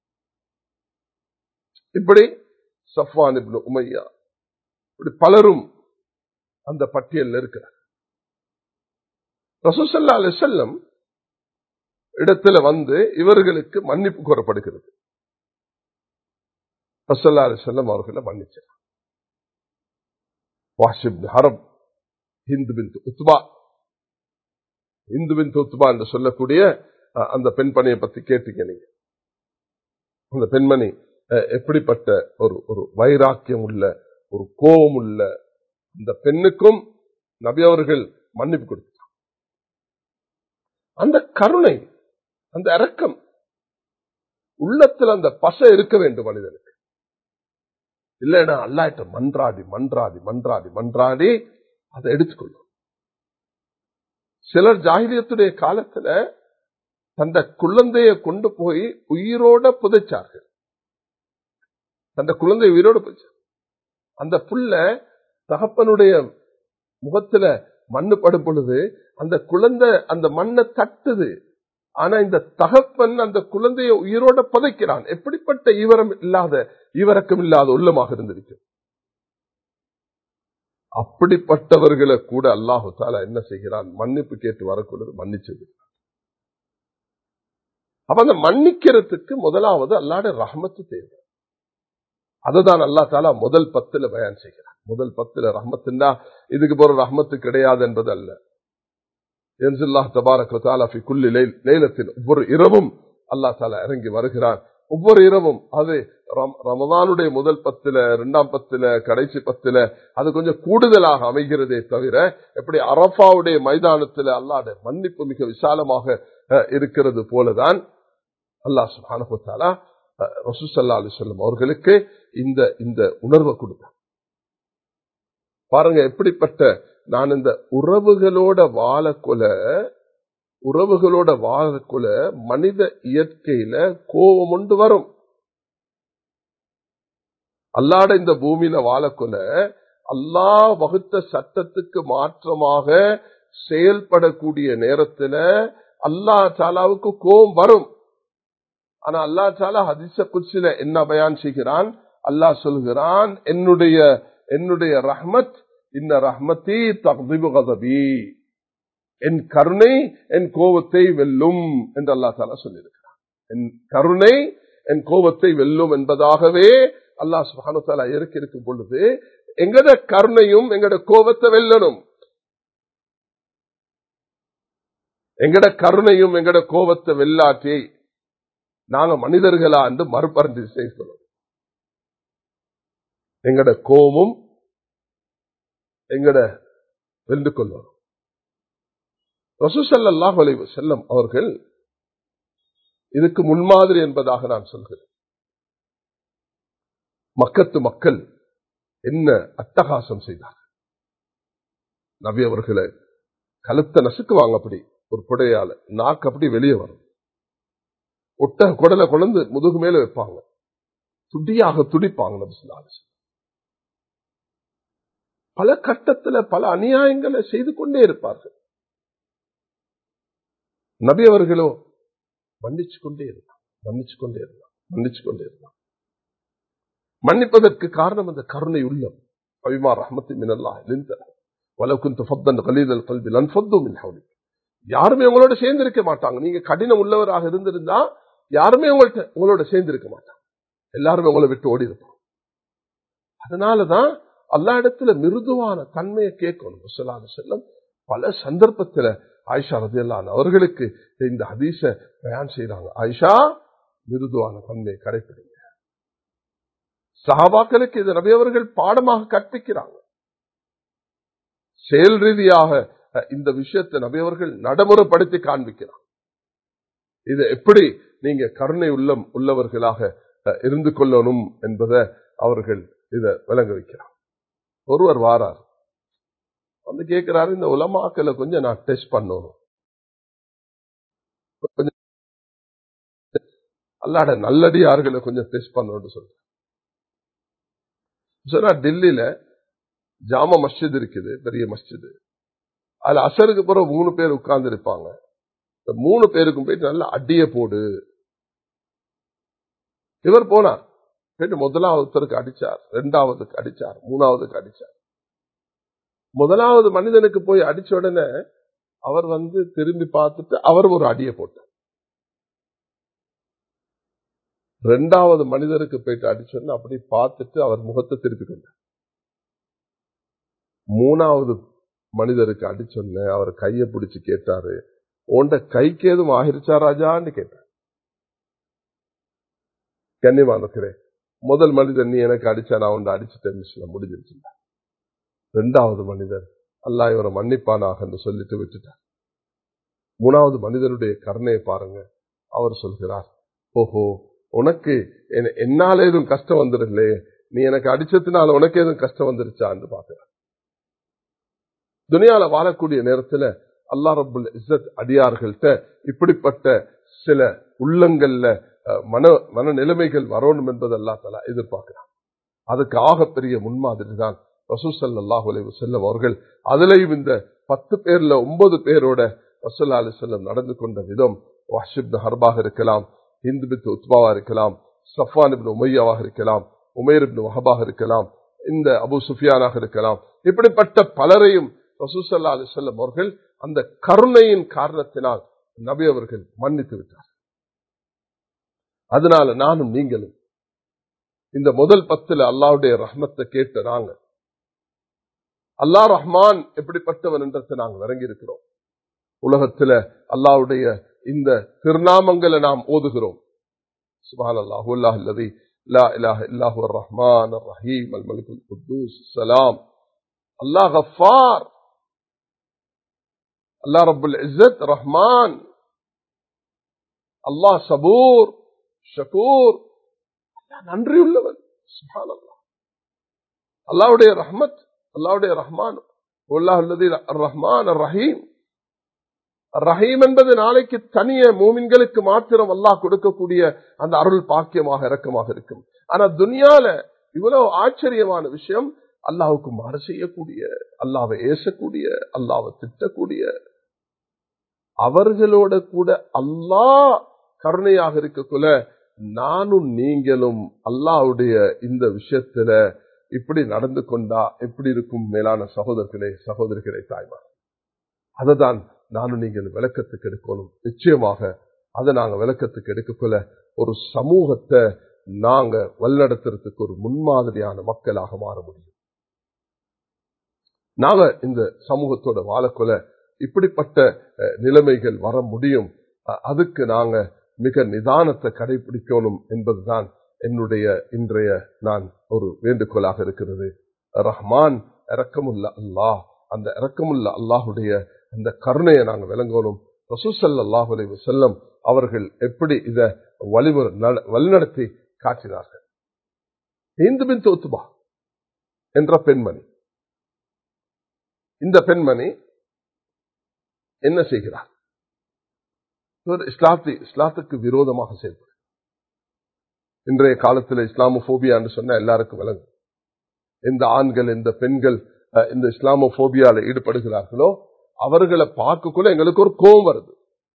இப்படி சஃப்வான் இப்னு உமையா இப்படி பலரும் அந்த பட்டியலில் இருக்கிறார் ரசூசல்லா அலிசல்லம் இடத்துல வந்து இவர்களுக்கு மன்னிப்பு கோரப்படுகிறது ரசல்லா அலிசல்லம் அவர்களை மன்னிச்சார் வாஷிப் ஹரம் ஹிந்து பின் உத்பா இந்து பின் உத்பா என்று சொல்லக்கூடிய அந்த பெண்மணியை பத்தி கேட்டீங்க நீங்க அந்த பெண்மணி எப்படிப்பட்ட ஒரு ஒரு வைராக்கியம் உள்ள ஒரு கோபம் உள்ள இந்த பெண்ணுக்கும் நபி அவர்கள் மன்னிப்பு கொடுத்தார் அந்த கருணை அந்த இறக்கம் உள்ளத்தில் அந்த பசை இருக்க வேண்டும் மனிதனுக்கு இல்லைன்னா அல்லாட்ட மன்றாடி மன்றாடி மன்றாடி மன்றாடி அதை எடுத்துக்கொள்ளும் சிலர் ஜாகிரியத்துடைய காலத்துல தந்த குழந்தைய கொண்டு போய் உயிரோட புதைச்சார்கள் தந்த குழந்தை உயிரோட புதைச்சார் அந்த புள்ள தகப்பனுடைய முகத்துல மண்ணு படும் பொழுது அந்த குழந்தை அந்த மண்ணை தட்டுது ஆனா இந்த தகப்பன் அந்த குழந்தைய உயிரோட புதைக்கிறான் எப்படிப்பட்ட ஈவரம் இல்லாத ஈவரக்கம் இல்லாத உள்ளமாக இருந்திருக்கு அப்படிப்பட்டவர்களை கூட அல்லாஹு தாலா என்ன செய்கிறான் மன்னிப்பு கேட்டு வரக்கூடாது மன்னிச்சது அப்ப அந்த மன்னிக்கிறதுக்கு முதலாவது அல்லாட ரஹமத்து தேவை அதுதான் அல்லா தாலா முதல் பத்துல பயன் செய்கிறான் முதல் பத்துல ரஹமத்துன்னா இதுக்கு போற ரஹமத்து கிடையாது என்பது அல்ல லைலத்தில் ஒவ்வொரு இரவும் அல்லா தாலா இறங்கி வருகிறான் ஒவ்வொரு இரவும் அது ரமதானுடைய முதல் பத்துல இரண்டாம் பத்துல கடைசி பத்துல அது கொஞ்சம் கூடுதலாக அமைகிறதே தவிர எப்படி அரபாவுடைய மைதானத்துல அல்லாட மன்னிப்பு மிக விசாலமாக இருக்கிறது போலதான் அல்லாஹ் சுபானுத்தாலா ரசூசல்லா அலி சொல்லம் அவர்களுக்கு இந்த இந்த உணர்வை கொடுத்தார் பாருங்க எப்படிப்பட்ட நான் இந்த உறவுகளோட வாழக்கொல உறவுகளோட வாழக்கொல மனித இயற்கையில கோபம் ஒன்று வரும் அல்லாட இந்த பூமியில வாழக்கொல அல்லா வகுத்த சட்டத்துக்கு மாற்றமாக செயல்படக்கூடிய நேரத்துல அல்லா சாலாவுக்கு கோபம் வரும் ஆனா அல்லா சாலா ஹதிச குச்சில என்ன பயான் செய்கிறான் அல்லாஹ் சொல்கிறான் என்னுடைய என்னுடைய ரஹ்மத் இந்த ரஹ்மத்தி தக்திபு கதபி என் கருணை என் கோபத்தை வெல்லும் என்று அல்லா தாலா சொல்லியிருக்கிறான் என் கருணை என் கோபத்தை வெல்லும் என்பதாகவே அல்லாஹ் சுபானுத்தாலா இறக்கி இருக்கும் பொழுது எங்கட கருணையும் எங்கட கோபத்தை வெல்லணும் எங்கட கருணையும் எங்கட கோபத்தை வெல்லாற்றி நாங்க மனிதர்களா என்று மறுபரந்து செய்யணும் எங்கட கோபமும் எங்கட வென்று கொள்ளணும் ரசூசல்லாஹ் அலைவு செல்லம் அவர்கள் இதுக்கு முன்மாதிரி என்பதாக நான் சொல்கிறேன் மக்கத்து மக்கள் என்ன அட்டகாசம் செய்தார்கள் நபி அவர்களை கழுத்த நசுக்குவாங்க அப்படி ஒரு புடையால நாக்கு அப்படி வெளியே வரும் ஒட்ட குடலை கொண்டு முதுகு மேல வைப்பாங்க துடியாக துடிப்பாங்க நபி சொல்லாது பல கட்டத்துல பல அநியாயங்களை செய்து கொண்டே இருப்பார்கள் நபி அவர்களோ மன்னிச்சு கொண்டே இருந்தான் மன்னிச்சு கொண்டே இருந்தான் மன்னிச்சு கொண்டே இருந்தான் மன்னிப்பதற்கு காரணம் அந்த கருணை உள்ளம் அபிமா ரஹமத்தி மினல்லா வலவுக்கு ஃபத்தன் கலீல் கல்வி லன்ஃபத்து மின் ஹவுலிக் யாருமே உங்களோட சேர்ந்திருக்க மாட்டாங்க நீங்க கடினம் உள்ளவராக இருந்திருந்தா யாருமே உங்கள்ட்ட உங்களோட சேர்ந்திருக்க மாட்டாங்க எல்லாருமே உங்களை விட்டு ஓடி இருப்பாங்க அதனாலதான் எல்லா இடத்துல மிருதுவான தன்மையை கேட்கணும் சொல்லாத செல்லம் பல சந்தர்ப்பத்துல ஆயிஷா ரதியல்லான் அவர்களுக்கு இந்த ஹதீச பயன் செய்யறாங்க ஆயிஷா மிருதுவான தன்மையை கடைபிடிங்க சஹாபாக்களுக்கு இது நபி அவர்கள் பாடமாக கற்பிக்கிறாங்க செயல் ரீதியாக இந்த விஷயத்தை நபி அவர்கள் நடைமுறைப்படுத்தி காண்பிக்கிறார் இது எப்படி நீங்க கருணை உள்ளம் உள்ளவர்களாக இருந்து கொள்ளணும் என்பதை அவர்கள் இதை விளங்க வைக்கிறார் ஒருவர் வாரார் வந்து கேட்கிறாரு இந்த உலமாக்களை கொஞ்சம் நான் டெஸ்ட் பண்ணணும் அல்லாட நல்லடியார்களை கொஞ்சம் டெஸ்ட் பண்ணணும்னு சொல்றேன் சொன்னா டெல்லியில ஜாம மஸ்ஜித் இருக்குது பெரிய மஸ்ஜித் அதுல அசருக்கு பிறகு மூணு பேர் உட்கார்ந்து இருப்பாங்க இந்த மூணு பேருக்கும் போயிட்டு நல்லா அடிய போடு இவர் போனார் போயிட்டு முதலாவதுக்கு அடிச்சார் ரெண்டாவதுக்கு அடிச்சார் மூணாவதுக்கு அடிச்சார் முதலாவது மனிதனுக்கு போய் அடிச்ச உடனே அவர் வந்து திரும்பி பார்த்துட்டு அவர் ஒரு அடிய போட்டார் ரெண்டாவது மனிதருக்கு போயிட்டு அடிச்சோன்னு அப்படி பார்த்துட்டு அவர் முகத்தை திருப்பி கொண்டார் மூணாவது மனிதருக்கு அடிச்சொன்ன அவர் கைய பிடிச்சு கேட்டாரு உண்ட கைக்கு எதுவும் ஆகிருச்சா ராஜான்னு கேட்டார் கண்ணியமானக்கிறே முதல் மனிதன் நீ எனக்கு அடிச்சா நான் உண்ட அடிச்சுட்டேன் முடிஞ்சிருச்சு ரெண்டாவது மனிதர் அல்லா இவரை மன்னிப்பானாக என்று சொல்லிட்டு விட்டுட்டார் மூணாவது மனிதனுடைய கருணையை பாருங்க அவர் சொல்கிறார் ஓஹோ உனக்கு என்னால எதுவும் கஷ்டம் வந்துடலே நீ எனக்கு அடிச்சதுனால உனக்கு எதுவும் கஷ்டம் வந்துருச்சான்னு பாக்குறார் துனியால வாழக்கூடிய நேரத்துல அல்லா ரபுல் இஸ்ஸத் அடியார்கள்ட்ட இப்படிப்பட்ட சில உள்ளங்கள்ல மன மன நிலைமைகள் வரணும் என்பது அல்லா தலா எதிர்பார்க்கிறான் அதுக்கு ஆகப்பெரிய முன்மாதிரி தான் ரசூசல் அல்லாஹு அலைவு செல்லம் அவர்கள் அதுலயும் இந்த பத்து பேர்ல ஒன்பது பேரோட ரசூல்லா அலி செல்லம் நடந்து கொண்ட விதம் வாஷிப் ஹர்பாக இருக்கலாம் ஹிந்து பித் உத்மாவா இருக்கலாம் சஃபான் இபின் உமையாவாக இருக்கலாம் உமேர் இபின் வஹபாக இருக்கலாம் இந்த அபு சுஃபியானாக இருக்கலாம் இப்படிப்பட்ட பலரையும் ரசூசல்லா அலி செல்லம் அவர்கள் அந்த கருணையின் காரணத்தினால் நபி அவர்கள் மன்னித்து விட்டார் அதனால நானும் நீங்களும் இந்த முதல் பத்துல அல்லாவுடைய ரஹ்மத்தை கேட்ட நாங்க அல்லா ரஹ்மான் எப்படிப்பட்டவன் என்றதை நாங்கள் இறங்கி இருக்கிறோம் உலகத்துல அல்லாவுடைய இந்த திருநாமங்களை நாம் ஓதுகிறோம் சுபான் அல்லாஹு அல்லாஹ் இல்லதி لا إله إلا هو الرحمن الرحيم الملك القدوس السلام الله غفار الله رب العزة رحمن الله صبور شكور நன்றி உள்ளவன் சுபான் அல்லா அல்லாவுடைய ரஹ்மத் அல்லாவுடைய ரஹ்மான் ரஹ்மான் ரஹீம் ரஹீம் என்பது நாளைக்கு தனிய மூமின்களுக்கு மாத்திரம் அல்லாஹ் கொடுக்கக்கூடிய அந்த அருள் பாக்கியமாக இறக்கமாக இருக்கும் ஆனா துனியால இவ்வளவு ஆச்சரியமான விஷயம் அல்லாவுக்கு மாறு செய்யக்கூடிய அல்லாவை ஏசக்கூடிய அல்லாவை திட்டக்கூடிய அவர்களோட கூட அல்லாஹ் கருணையாக இருக்கக்குள்ள நானும் நீங்களும் அல்லாவுடைய இந்த விஷயத்துல இப்படி நடந்து கொண்டா எப்படி இருக்கும் மேலான சகோதரர்களே சகோதரிகளே தாய்மார் அததான் நானும் நீங்கள் விளக்கத்துக்கு எடுக்கணும் நிச்சயமாக அதை நாங்க விளக்கத்துக்கு எடுக்கக்குள்ள ஒரு சமூகத்தை நாங்க வழிநடத்துறதுக்கு ஒரு முன்மாதிரியான மக்களாக மாற முடியும் நாங்க இந்த சமூகத்தோட வாழக்குள்ள இப்படிப்பட்ட நிலைமைகள் வர முடியும் அதுக்கு நாங்க மிக நிதானத்தை கடைபிடிக்கணும் என்பதுதான் என்னுடைய இன்றைய நான் ஒரு வேண்டுகோளாக இருக்கிறது ரஹ்மான் இறக்கமுல்ல அல்லாஹ் அந்த இறக்கமுல்ல அல்லாஹுடைய அந்த கருணையை நாங்கள் விளங்கணும் ரசூசல் அல்லாஹுலை செல்லம் அவர்கள் எப்படி இத வழிமுறை வழிநடத்தி காட்டினார்கள் இந்து பின் தோத்துபா என்ற பெண்மணி இந்த பெண்மணி என்ன செய்கிறார் இஸ்லாத்தி இஸ்லாத்துக்கு விரோதமாக செயல்படும் இன்றைய காலத்தில் இஸ்லாமோபியா என்று சொன்ன எல்லாருக்கும் விளங்கும் எந்த ஆண்கள் எந்த பெண்கள் இந்த இஸ்லாமோபியால ஈடுபடுகிறார்களோ அவர்களை பார்க்கக்குள்ள எங்களுக்கு ஒரு கோபம் வருது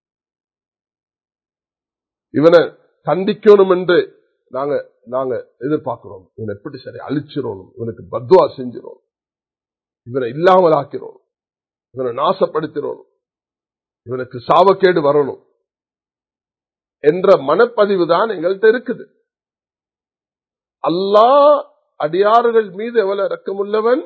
இவனை தண்டிக்கணும் என்று நாங்க நாங்க எதிர்பார்க்கிறோம் இவனை எப்படி சரி அழிச்சிரோம் இவனுக்கு பத்வா செஞ்சிரோம் இவனை இல்லாமல் ஆக்கிறோம் இவனை நாசப்படுத்தினோம் இவனுக்கு சாவக்கேடு வரணும் என்ற மனப்பதிவு தான் எங்கள்கிட்ட இருக்குது அல்லாஹ் அடியார்கள் மீது எவ்வளவு இறக்கமுள்ளவன்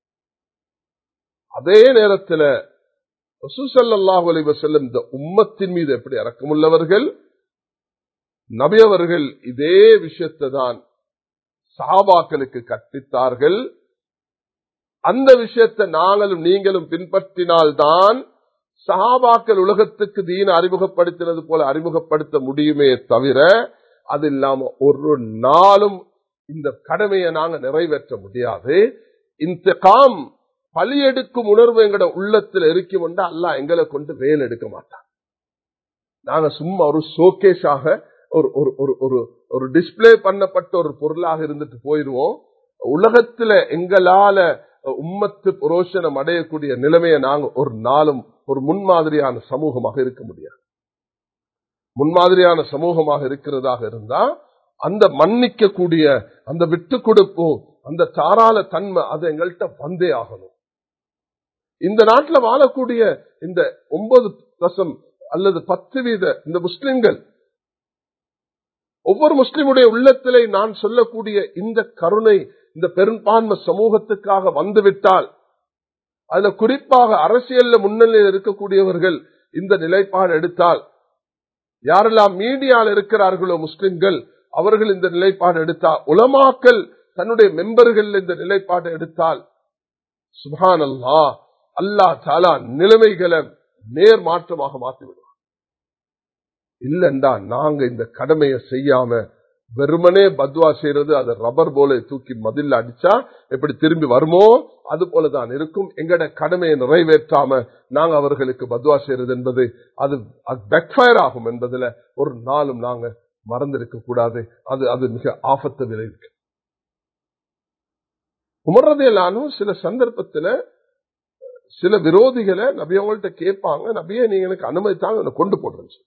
அதே நேரத்தில் ரசூசல்லாஹு அலைஹி வஸல்லம் இந்த உம்மத்தின் மீது எப்படி இறக்கமுள்ளவர்கள் நபி அவர்கள் இதே விஷயத்தை தான் சஹாபாக்களுக்கு கற்பித்தார்கள் அந்த விஷயத்தை நாங்களும் நீங்களும் பின்பற்றினால்தான் சஹாபாக்கள் உலகத்துக்கு தீன அறிமுகப்படுத்தினது போல அறிமுகப்படுத்த முடியுமே தவிர அது இல்லாம ஒரு நாளும் இந்த கடமையை நாங்க நிறைவேற்ற முடியாது இந்த காம் பலியெடுக்கும் உணர்வு எங்கட உள்ளத்தில் இருக்கும் அல்ல எங்களை கொண்டு வேல் எடுக்க மாட்டான் நாங்க சும்மா ஒரு ஷோகேஷாக ஒரு ஒரு ஒரு ஒரு ஒரு டிஸ்பிளே பண்ணப்பட்ட ஒரு பொருளாக இருந்துட்டு போயிருவோம் உலகத்துல எங்களால உம்மத்து புரோஷனம் அடையக்கூடிய நிலைமையை நாங்க ஒரு நாளும் ஒரு முன்மாதிரியான சமூகமாக இருக்க முடியாது முன்மாதிரியான சமூகமாக இருக்கிறதாக இருந்தா அந்த மன்னிக்க கூடிய அந்த விட்டு கொடுப்பு அந்த தாராள தன்மை அது எங்கள்கிட்ட வந்தே ஆகணும் இந்த நாட்டில் வாழக்கூடிய இந்த ஒன்பது தசம் அல்லது பத்து வீத இந்த முஸ்லிம்கள் ஒவ்வொரு முஸ்லிமுடைய உள்ளத்திலே நான் சொல்லக்கூடிய இந்த கருணை இந்த பெரும்பான்மை சமூகத்துக்காக வந்துவிட்டால் அதுல குறிப்பாக அரசியல்ல முன்னிலையில் இருக்கக்கூடியவர்கள் இந்த நிலைப்பாடு எடுத்தால் யாரெல்லாம் மீடியாவில் இருக்கிறார்களோ முஸ்லிம்கள் அவர்கள் இந்த நிலைப்பாடு எடுத்தால் உலமாக்கல் தன்னுடைய மெம்பர்கள் இந்த நிலைப்பாடு எடுத்தால் சுபான் அல்லா அல்லா தாலா நிலைமைகளை நேர் மாற்றமாக மாற்றிவிடுவார் இல்லண்டா நாங்க இந்த கடமையை செய்யாம வெறுமனே பத்வா செய்யறது அதை ரப்பர் போல தூக்கி மதில் அடிச்சா எப்படி திரும்பி வருமோ அது போலதான் இருக்கும் எங்கட கடமையை நிறைவேற்றாம நாங்க அவர்களுக்கு பத்வா செய்யறது என்பது அது பேக்ஃபயர் ஆகும் என்பதுல ஒரு நாளும் நாங்க மறந்திருக்க கூடாது அது அது மிக ஆபத்து விளைவிக்கு உமர்றதையிலானும் சில சந்தர்ப்பத்துல சில விரோதிகளை நபியவங்கள்ட்ட கேட்பாங்க நபியை நீங்க எனக்கு அனுமதித்தாங்க கொண்டு போடுறேன்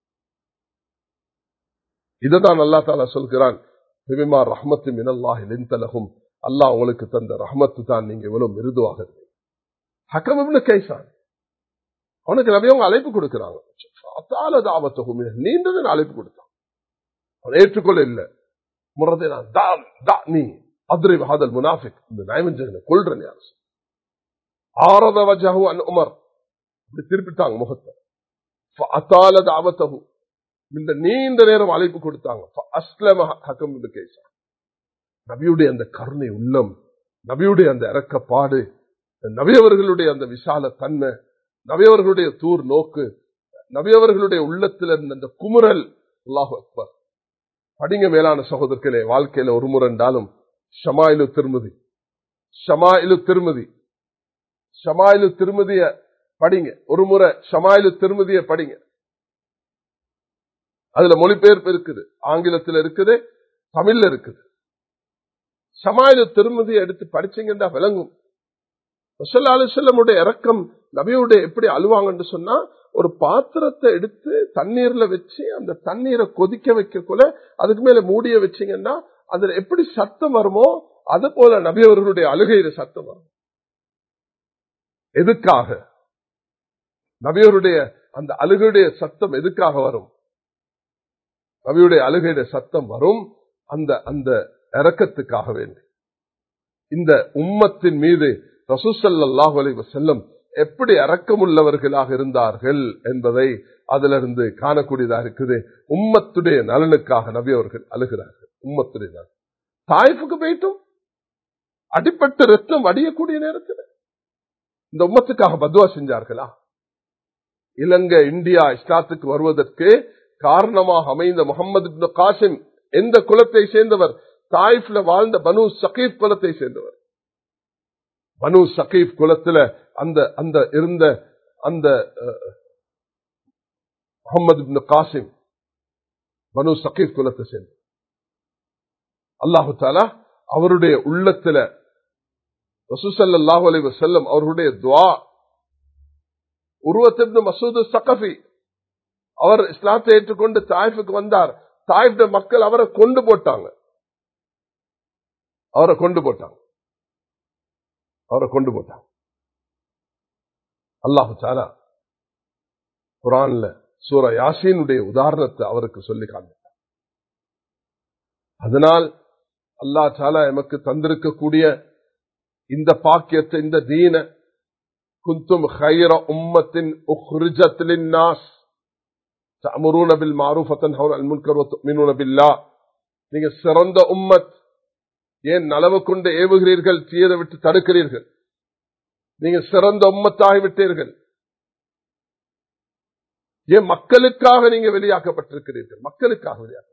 இதுதான் அல்லா தாலா சொல்கிறான் பிபிமா ரஹமத்து மினல்லாஹி லிந்தலகும் அல்லாஹ் உங்களுக்கு தந்த ரஹமத்து தான் நீங்க இவ்வளவு மிருதுவாக இருக்கு ஹக்கம்னு கைசான் அவனுக்கு நபியவங்க அழைப்பு கொடுக்கிறாங்க தாவத்தகும் நீண்டது அழைப்பு கொடுத்தான் அவன் ஏற்றுக்கொள்ள இல்லை முறதை நான் நீ அதிரை ஹாதல் முனாஃபிக் இந்த நயமஞ்சனை கொள்றேன் யார் ஆரத வஜஹு அன் உமர் அப்படி திருப்பிட்டாங்க முகத்தை அத்தால தாவத்தகு இந்த நீண்ட நேரம் அழைப்பு கொடுத்தாங்க நபியுடைய அந்த கருணை உள்ளம் நபியுடைய அந்த இறக்கப்பாடு நபியவர்களுடைய அந்த விசால தன்மை நபியவர்களுடைய தூர் நோக்கு நபியவர்களுடைய உள்ளத்தில் இருந்த அந்த குமுறல் அல்லாஹு அக்பர் படிங்க மேலான சகோதரர்களே வாழ்க்கையில ஒரு முரண்டாலும் ஷமாயிலு திருமதி ஷமாயிலு திருமதி ஷமாயிலு திருமதிய படிங்க ஒரு முறை ஷமாயிலு திருமதிய படிங்க அதுல மொழிபெயர்ப்பு இருக்குது ஆங்கிலத்தில் இருக்குது தமிழ்ல இருக்குது சமாயில திருமதியை எடுத்து படிச்சீங்கன்னா விளங்கும் செல்லமுடைய இறக்கம் நபியுடைய எப்படி அழுவாங்கன்னு சொன்னா ஒரு பாத்திரத்தை எடுத்து தண்ணீர்ல வச்சு அந்த தண்ணீரை கொதிக்க வைக்கக்குள்ள அதுக்கு மேல மூடிய வச்சீங்கன்னா அதுல எப்படி சத்தம் வருமோ அது போல நபியவர்களுடைய அழுகையில சத்தம் வரும் எதுக்காக நபியவருடைய அந்த அழுகையுடைய சத்தம் எதுக்காக வரும் நபியுடைய அழுகையுடைய சத்தம் வரும் அந்த அந்த இறக்கத்துக்காக வேண்டி இந்த உம்மத்தின் மீது ரசூசல்லாஹு அலி வசல்லம் எப்படி இறக்கமுள்ளவர்களாக இருந்தார்கள் என்பதை அதிலிருந்து காணக்கூடியதாக இருக்குது உம்மத்துடைய நலனுக்காக நபி அவர்கள் அழுகிறார்கள் உம்மத்துடைய நலன் தாய்ப்புக்கு போயிட்டும் அடிப்பட்ட ரத்தம் வடியக்கூடிய நேரத்தில் இந்த உம்மத்துக்காக பத்வா செஞ்சார்களா இலங்கை இந்தியா இஸ்லாத்துக்கு வருவதற்கு காரணமாக அமைந்த முகமது காசிம் எந்த குலத்தை சேர்ந்தவர் தாயிப்ல வாழ்ந்த பனு சகீப் குலத்தை சேர்ந்தவர் பனு சகீப் குலத்துல அந்த அந்த இருந்த அந்த முகமது காசிம் பனு சகீப் குலத்தை சேர்ந்த அல்லாஹு தாலா அவருடைய உள்ளத்துல ரசூசல்லாஹு அலி வசல்லம் அவர்களுடைய துவா உருவத்தின் மசூது சகஃபி அவர் இஸ்லாத்தை ஏற்றுக்கொண்டு தாய்ஃபுக்கு வந்தார் தாய்ஃப மக்கள் அவரை கொண்டு போட்டாங்க அவரை கொண்டு போட்டாங்க அவரை கொண்டு போட்டாங்க அல்லாஹு சாலா குரான்ல சூர யாசீனுடைய உதாரணத்தை அவருக்கு சொல்லி காண்பித்தார் அதனால் அல்லா சாலா எமக்கு தந்திருக்கக்கூடிய இந்த பாக்கியத்தை இந்த தீன குந்தும் ஹைர உம்மத்தின் உஹ்ரிஜத்லின் நாஸ் தஅமுரூன பில் மாரூஃப் வ தன்ஹவுன அனில் முன்கர் வ து'மினூன பில்லாஹ் நீங்க சிறந்த உம்மத் ஏன் நலவு கொண்டு ஏவுகிறீர்கள் தீயதை விட்டு தடுக்கிறீர்கள் நீங்க சிறந்த உம்மத்தாகி விட்டீர்கள் ஏன் மக்களுக்காக நீங்க வெளியாக்கப்பட்டிருக்கிறீர்கள் மக்களுக்காக வெளியாக்க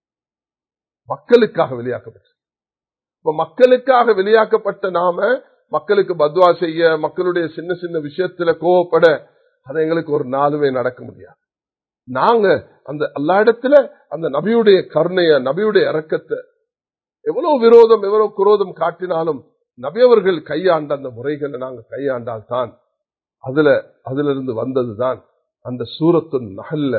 மக்களுக்காக வெளியாக்கப்பட்ட இப்ப மக்களுக்காக வெளியாக்கப்பட்ட நாம மக்களுக்கு பத்வா செய்ய மக்களுடைய சின்ன சின்ன விஷயத்துல கோவப்பட அது எங்களுக்கு ஒரு நாளுமே நடக்க முடியாது நாங்க அந்த எல்லா இடத்துல அந்த நபியுடைய கருணைய நபியுடைய இறக்கத்தை எவ்வளவு விரோதம் எவ்வளவு குரோதம் காட்டினாலும் நபியவர்கள் கையாண்ட அந்த முறைகளை நாங்க கையாண்டால் தான் அதுல அதுல இருந்து வந்ததுதான் அந்த சூரத்து நகல்ல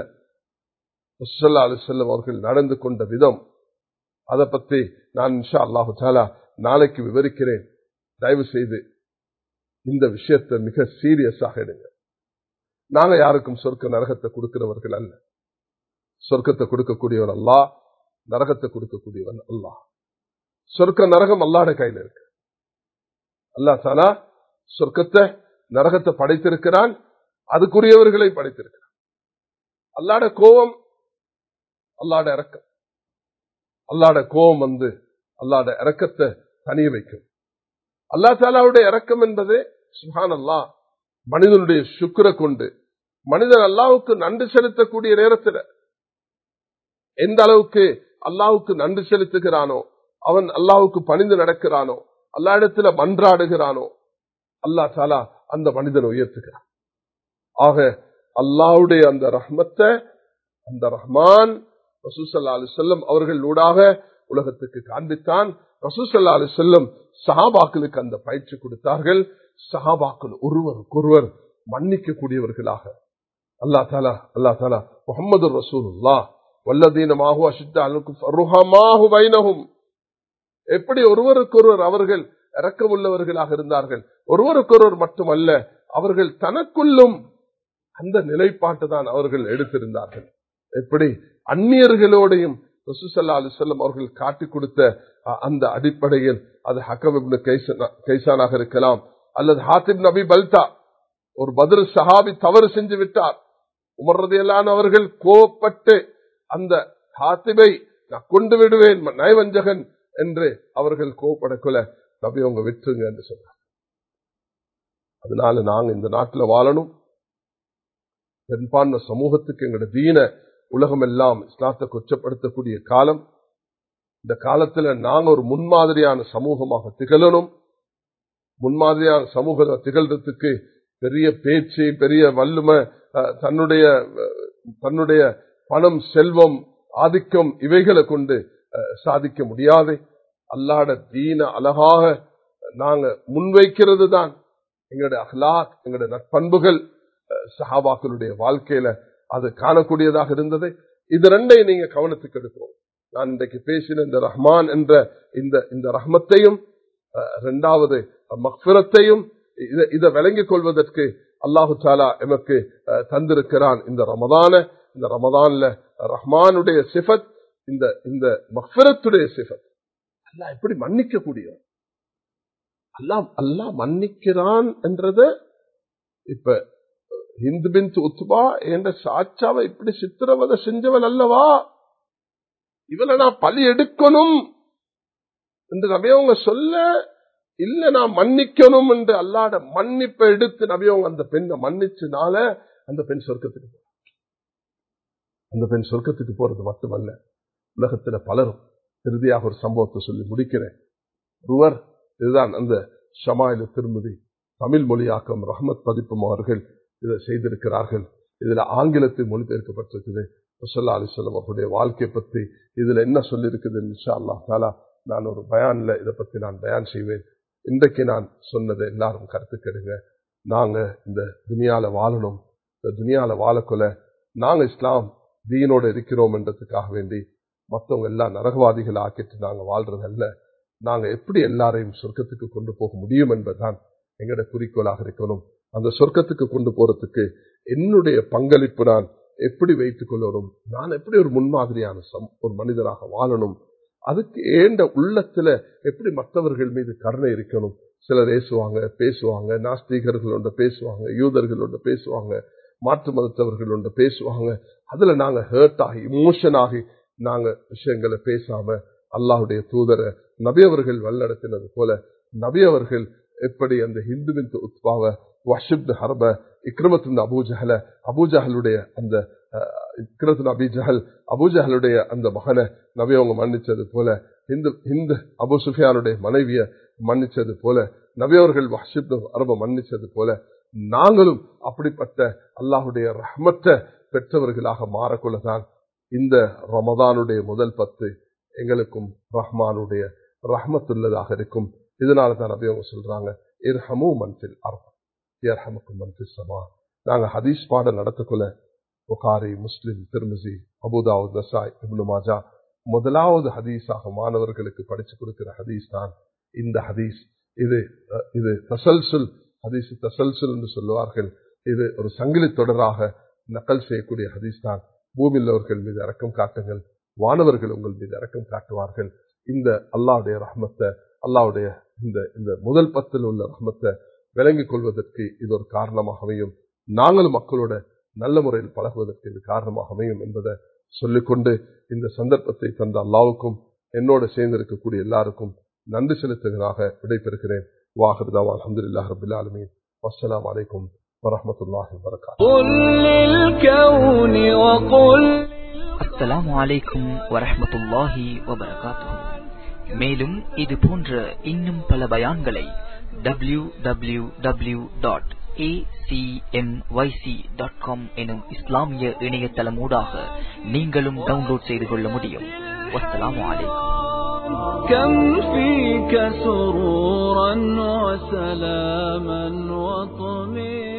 அலி செல்லம் அவர்கள் நடந்து கொண்ட விதம் அதை பத்தி நான் இன்ஷா அல்லாஹு தாலா நாளைக்கு விவரிக்கிறேன் தயவு செய்து இந்த விஷயத்தை மிக சீரியஸாக எடுங்க நாங்க யாருக்கும் சொர்க்க நரகத்தை கொடுக்கிறவர்கள் அல்ல சொர்க்கத்தை கொடுக்கக்கூடியவர் அல்லா நரகத்தை கொடுக்கக்கூடியவன் அல்லா சொர்க்க நரகம் அல்லாட கையில் இருக்கு அல்லா தானா சொர்க்கத்தை நரகத்தை படைத்திருக்கிறான் அதுக்குரியவர்களை படைத்திருக்கிறான் அல்லாட கோபம் அல்லாட இறக்கம் அல்லாட கோபம் வந்து அல்லாட இறக்கத்தை தனிய வைக்கும் அல்லா தாலாவுடைய இறக்கம் என்பது சுஹான் அல்லா மனிதனுடைய சுக்கரை கொண்டு மனிதன் அல்லாவுக்கு நன்றி செலுத்தக்கூடிய நேரத்தில் எந்த அளவுக்கு அல்லாவுக்கு நன்றி செலுத்துகிறானோ அவன் அல்லாவுக்கு பணிந்து நடக்கிறானோ அல்லா இடத்துல மன்றாடுகிறானோ அல்லா தாலா அந்த மனிதனை உயர்த்துகிறான் ஆக அல்லாவுடைய அந்த ரஹ்மத்தை அந்த ரஹ்மான் ரசூசல்லா அலி செல்லம் அவர்கள் ஊடாக உலகத்துக்கு காண்பித்தான் ரசூசல்லா அலி செல்லம் சஹாபாக்களுக்கு அந்த பயிற்சி கொடுத்தார்கள் சஹாபாக்கள் ஒருவருக்கொருவர் மன்னிக்க கூடியவர்களாக அல்லா தாலா அல்லா தாலா முகமது ரசூலுல்லா வல்லதீனமாக அசித்தாலும் வைனகும் எப்படி ஒருவருக்கொருவர் அவர்கள் இறக்கமுள்ளவர்களாக இருந்தார்கள் ஒருவருக்கொருவர் மட்டுமல்ல அவர்கள் தனக்குள்ளும் அந்த நிலைப்பாட்டு தான் அவர்கள் எடுத்திருந்தார்கள் எப்படி அந்நியர்களோடையும் ரசூசல்லா அலிசல்லம் அவர்கள் காட்டிக் கொடுத்த அந்த அடிப்படையில் அது ஹக்கம் கைசானாக இருக்கலாம் அல்லது ஹாத்திப் நபி பல்தா ஒரு பதில் சஹாபி தவறு செஞ்சு விட்டார் உமர்றதையெல்லாம் அவர்கள் கோப்பட்டு அந்த ஹாத்திபை நான் கொண்டு விடுவேன் நயவஞ்சகன் என்று அவர்கள் கோப்படக்குள்ள நபி அவங்க விட்டுருங்க என்று சொன்னார் அதனால நாங்க இந்த நாட்டில் வாழணும் பெரும்பான்மை சமூகத்துக்கு எங்களோட தீன உலகம் எல்லாம் இஸ்லாத்தை கொச்சப்படுத்தக்கூடிய காலம் இந்த காலத்துல நாங்க ஒரு முன்மாதிரியான சமூகமாக திகழணும் முன்மாதிரியான சமூக திகழ்றதுக்கு பெரிய பேச்சு பெரிய வல்லுமை தன்னுடைய தன்னுடைய பணம் செல்வம் ஆதிக்கம் இவைகளை கொண்டு சாதிக்க முடியாது அல்லாட தீன அழகாக நாங்க முன்வைக்கிறது தான் எங்களுடைய அஹ்லாக் எங்களுடைய நட்பண்புகள் சஹாபாக்களுடைய வாழ்க்கையில அது காணக்கூடியதாக இருந்தது இது ரெண்டை நீங்க கவனத்துக்கு எடுக்கணும் நான் இன்றைக்கு பேசின இந்த ரஹ்மான் என்ற இந்த இந்த ரஹ்மத்தையும் இரண்டாவது மக்பிரத்தையும் இதை விளங்கிக் கொள்வதற்கு அல்லாஹு தாலா எமக்கு தந்திருக்கிறான் இந்த ரமதான இந்த ரமதான்ல ரஹ்மானுடைய சிஃபத் இந்த இந்த மக்பிரத்துடைய சிஃபத் அல்லா எப்படி மன்னிக்க கூடியவன் அல்லா அல்லா மன்னிக்கிறான் என்றது இப்ப ஹிந்து பின் உத்துபா என்ற சாட்சாவை இப்படி சித்திரவதை செஞ்சவன் அல்லவா இவனை நான் பழி எடுக்கணும் என்று நபியவங்க சொல்ல இல்ல நான் மன்னிக்கணும் என்று அல்லாட மன்னிப்பை எடுத்து நபியவங்க அந்த பெண்ணை மன்னிச்சனால அந்த பெண் சொர்க்கத்துக்கு போற அந்த பெண் சொர்க்கத்துக்கு போறது மட்டுமல்ல உலகத்துல பலரும் இறுதியாக ஒரு சம்பவத்தை சொல்லி முடிக்கிறேன் ஒருவர் இதுதான் அந்த ஷமாயில திருமதி தமிழ் மொழியாக்கம் ரஹமத் பதிப்பும் அவர்கள் இதை செய்திருக்கிறார்கள் இதுல ஆங்கிலத்தில் மொழிபெயர்க்கப்பட்டிருக்குது முசல்லா அலிஸ்லாம் அவருடைய வாழ்க்கை பத்தி இதுல என்ன சொல்லியிருக்குது இன்ஷா அல்லா தாலா நான் ஒரு பயான்ல இதை பத்தி நான் பயான் செய்வேன் இன்றைக்கு நான் சொன்னதை எல்லாரும் கருத்து கெடுங்க நாங்க இந்த துனியால வாழணும் இந்த துனியால வாழக்குள்ள நாங்க இஸ்லாம் தீனோட இருக்கிறோம் என்றதுக்காக வேண்டி மற்றவங்க எல்லாம் நரகவாதிகளை ஆக்கிட்டு நாங்க வாழ்றதல்ல நாங்க எப்படி எல்லாரையும் சொர்க்கத்துக்கு கொண்டு போக முடியும் என்பதுதான் எங்களோட குறிக்கோளாக இருக்கணும் அந்த சொர்க்கத்துக்கு கொண்டு போறதுக்கு என்னுடைய பங்களிப்பு நான் எப்படி வைத்துக் கொள்ளணும் நான் எப்படி ஒரு முன்மாதிரியான ஒரு மனிதராக வாழணும் அதுக்கு ஏண்ட உள்ளத்துல எப்படி மற்றவர்கள் மீது கருணை இருக்கணும் சிலர் ஏசுவாங்க பேசுவாங்க நாஸ்திகர்களோட பேசுவாங்க யூதர்களோட பேசுவாங்க மாற்று மதத்தவர்களோட பேசுவாங்க அதுல நாங்க ஹேர்ட் ஆகி இமோஷன் ஆகி நாங்க விஷயங்களை பேசாம அல்லாஹுடைய தூதரை நபி அவர்கள் வல்லடத்தினது போல நபி அவர்கள் எப்படி அந்த ஹிந்துவின் உத்பாவ வஷிப் ஹர்ப இக்ரமத்தின் அபூஜஹல அபூஜஹலுடைய அந்த இக்ரத்தின் அபிஜஹல் அபூஜஹலுடைய அந்த மகனை நபி அவங்க மன்னிச்சது போல ஹிந்து ஹிந்து அபு சுஃபியானுடைய மனைவிய மன்னிச்சது போல நபி அவர்கள் வஷிப் அரப மன்னிச்சது போல நாங்களும் அப்படிப்பட்ட அல்லாஹுடைய ரஹ்மத்தை பெற்றவர்களாக மாறக்கொள்ளதான் இந்த ரமதானுடைய முதல் பத்து எங்களுக்கும் ரஹ்மானுடைய ரஹ்மத்துள்ளதாக இருக்கும் இதனால தான் நபி அவங்க சொல்றாங்க இர்ஹமு மன்பில் அர்ஹம் இர்ஹமுக்கும் மன்பில் சமா நாங்க ஹதீஸ் பாடம் நடத்தக்குள்ள புகாரி முஸ்லிம் திருமிசி அபுதாவுத் நசாய் இப்னு மாஜா முதலாவது ஹதீஸாக மாணவர்களுக்கு படிச்சு கொடுக்கிற ஹதீஸ் தான் இந்த ஹதீஸ் இது இது தசல்சுல் ஹதீஸ் தசல்சுல் என்று சொல்லுவார்கள் இது ஒரு சங்கிலி தொடராக நக்கல் செய்யக்கூடிய ஹதீஸ் தான் பூமியில் அவர்கள் மீது இறக்கம் காட்டுங்கள் வானவர்கள் உங்கள் மீது இறக்கம் காட்டுவார்கள் இந்த அல்லாவுடைய ரஹ்மத்தை அல்லாவுடைய இந்த இந்த முதல் பத்தில் உள்ள ரஹ்மத்தை விளங்கிக் கொள்வதற்கு இது ஒரு காரணமாக அமையும் நாங்களும் மக்களோட நல்ல முறையில் பழகுவதற்கு இது காரணமாக அமையும் என்பதை சொல்லிக்கொண்டு இந்த சந்தர்ப்பத்தை தந்த அல்லாவுக்கும் என்னோட சேர்ந்திருக்கக்கூடிய எல்லாருக்கும் நன்றி செலுத்துவதாக விடைபெறுகிறேன் வாஹிருதாவா அலமதுல்லா ரபுல்லா அலமீன் வசலாம் வலைக்கும் வரமத்துல்லாஹி வரகாத் அஸ்ஸலாமு அலைக்கும் வரஹமத்துல்லாஹி வபரகாத்துஹு மேலும் இது போன்ற இன்னும் பல பயான்களை W W W dot acmyc.com எனும் இஸ்லாமிய இணையதளமூடாக நீங்களும் டவுன்லோட் செய்து கொள்ள முடியும் வஸ்ஸலாமு அலைக்கும் كم فيك سرورا وسلاما وطمئنا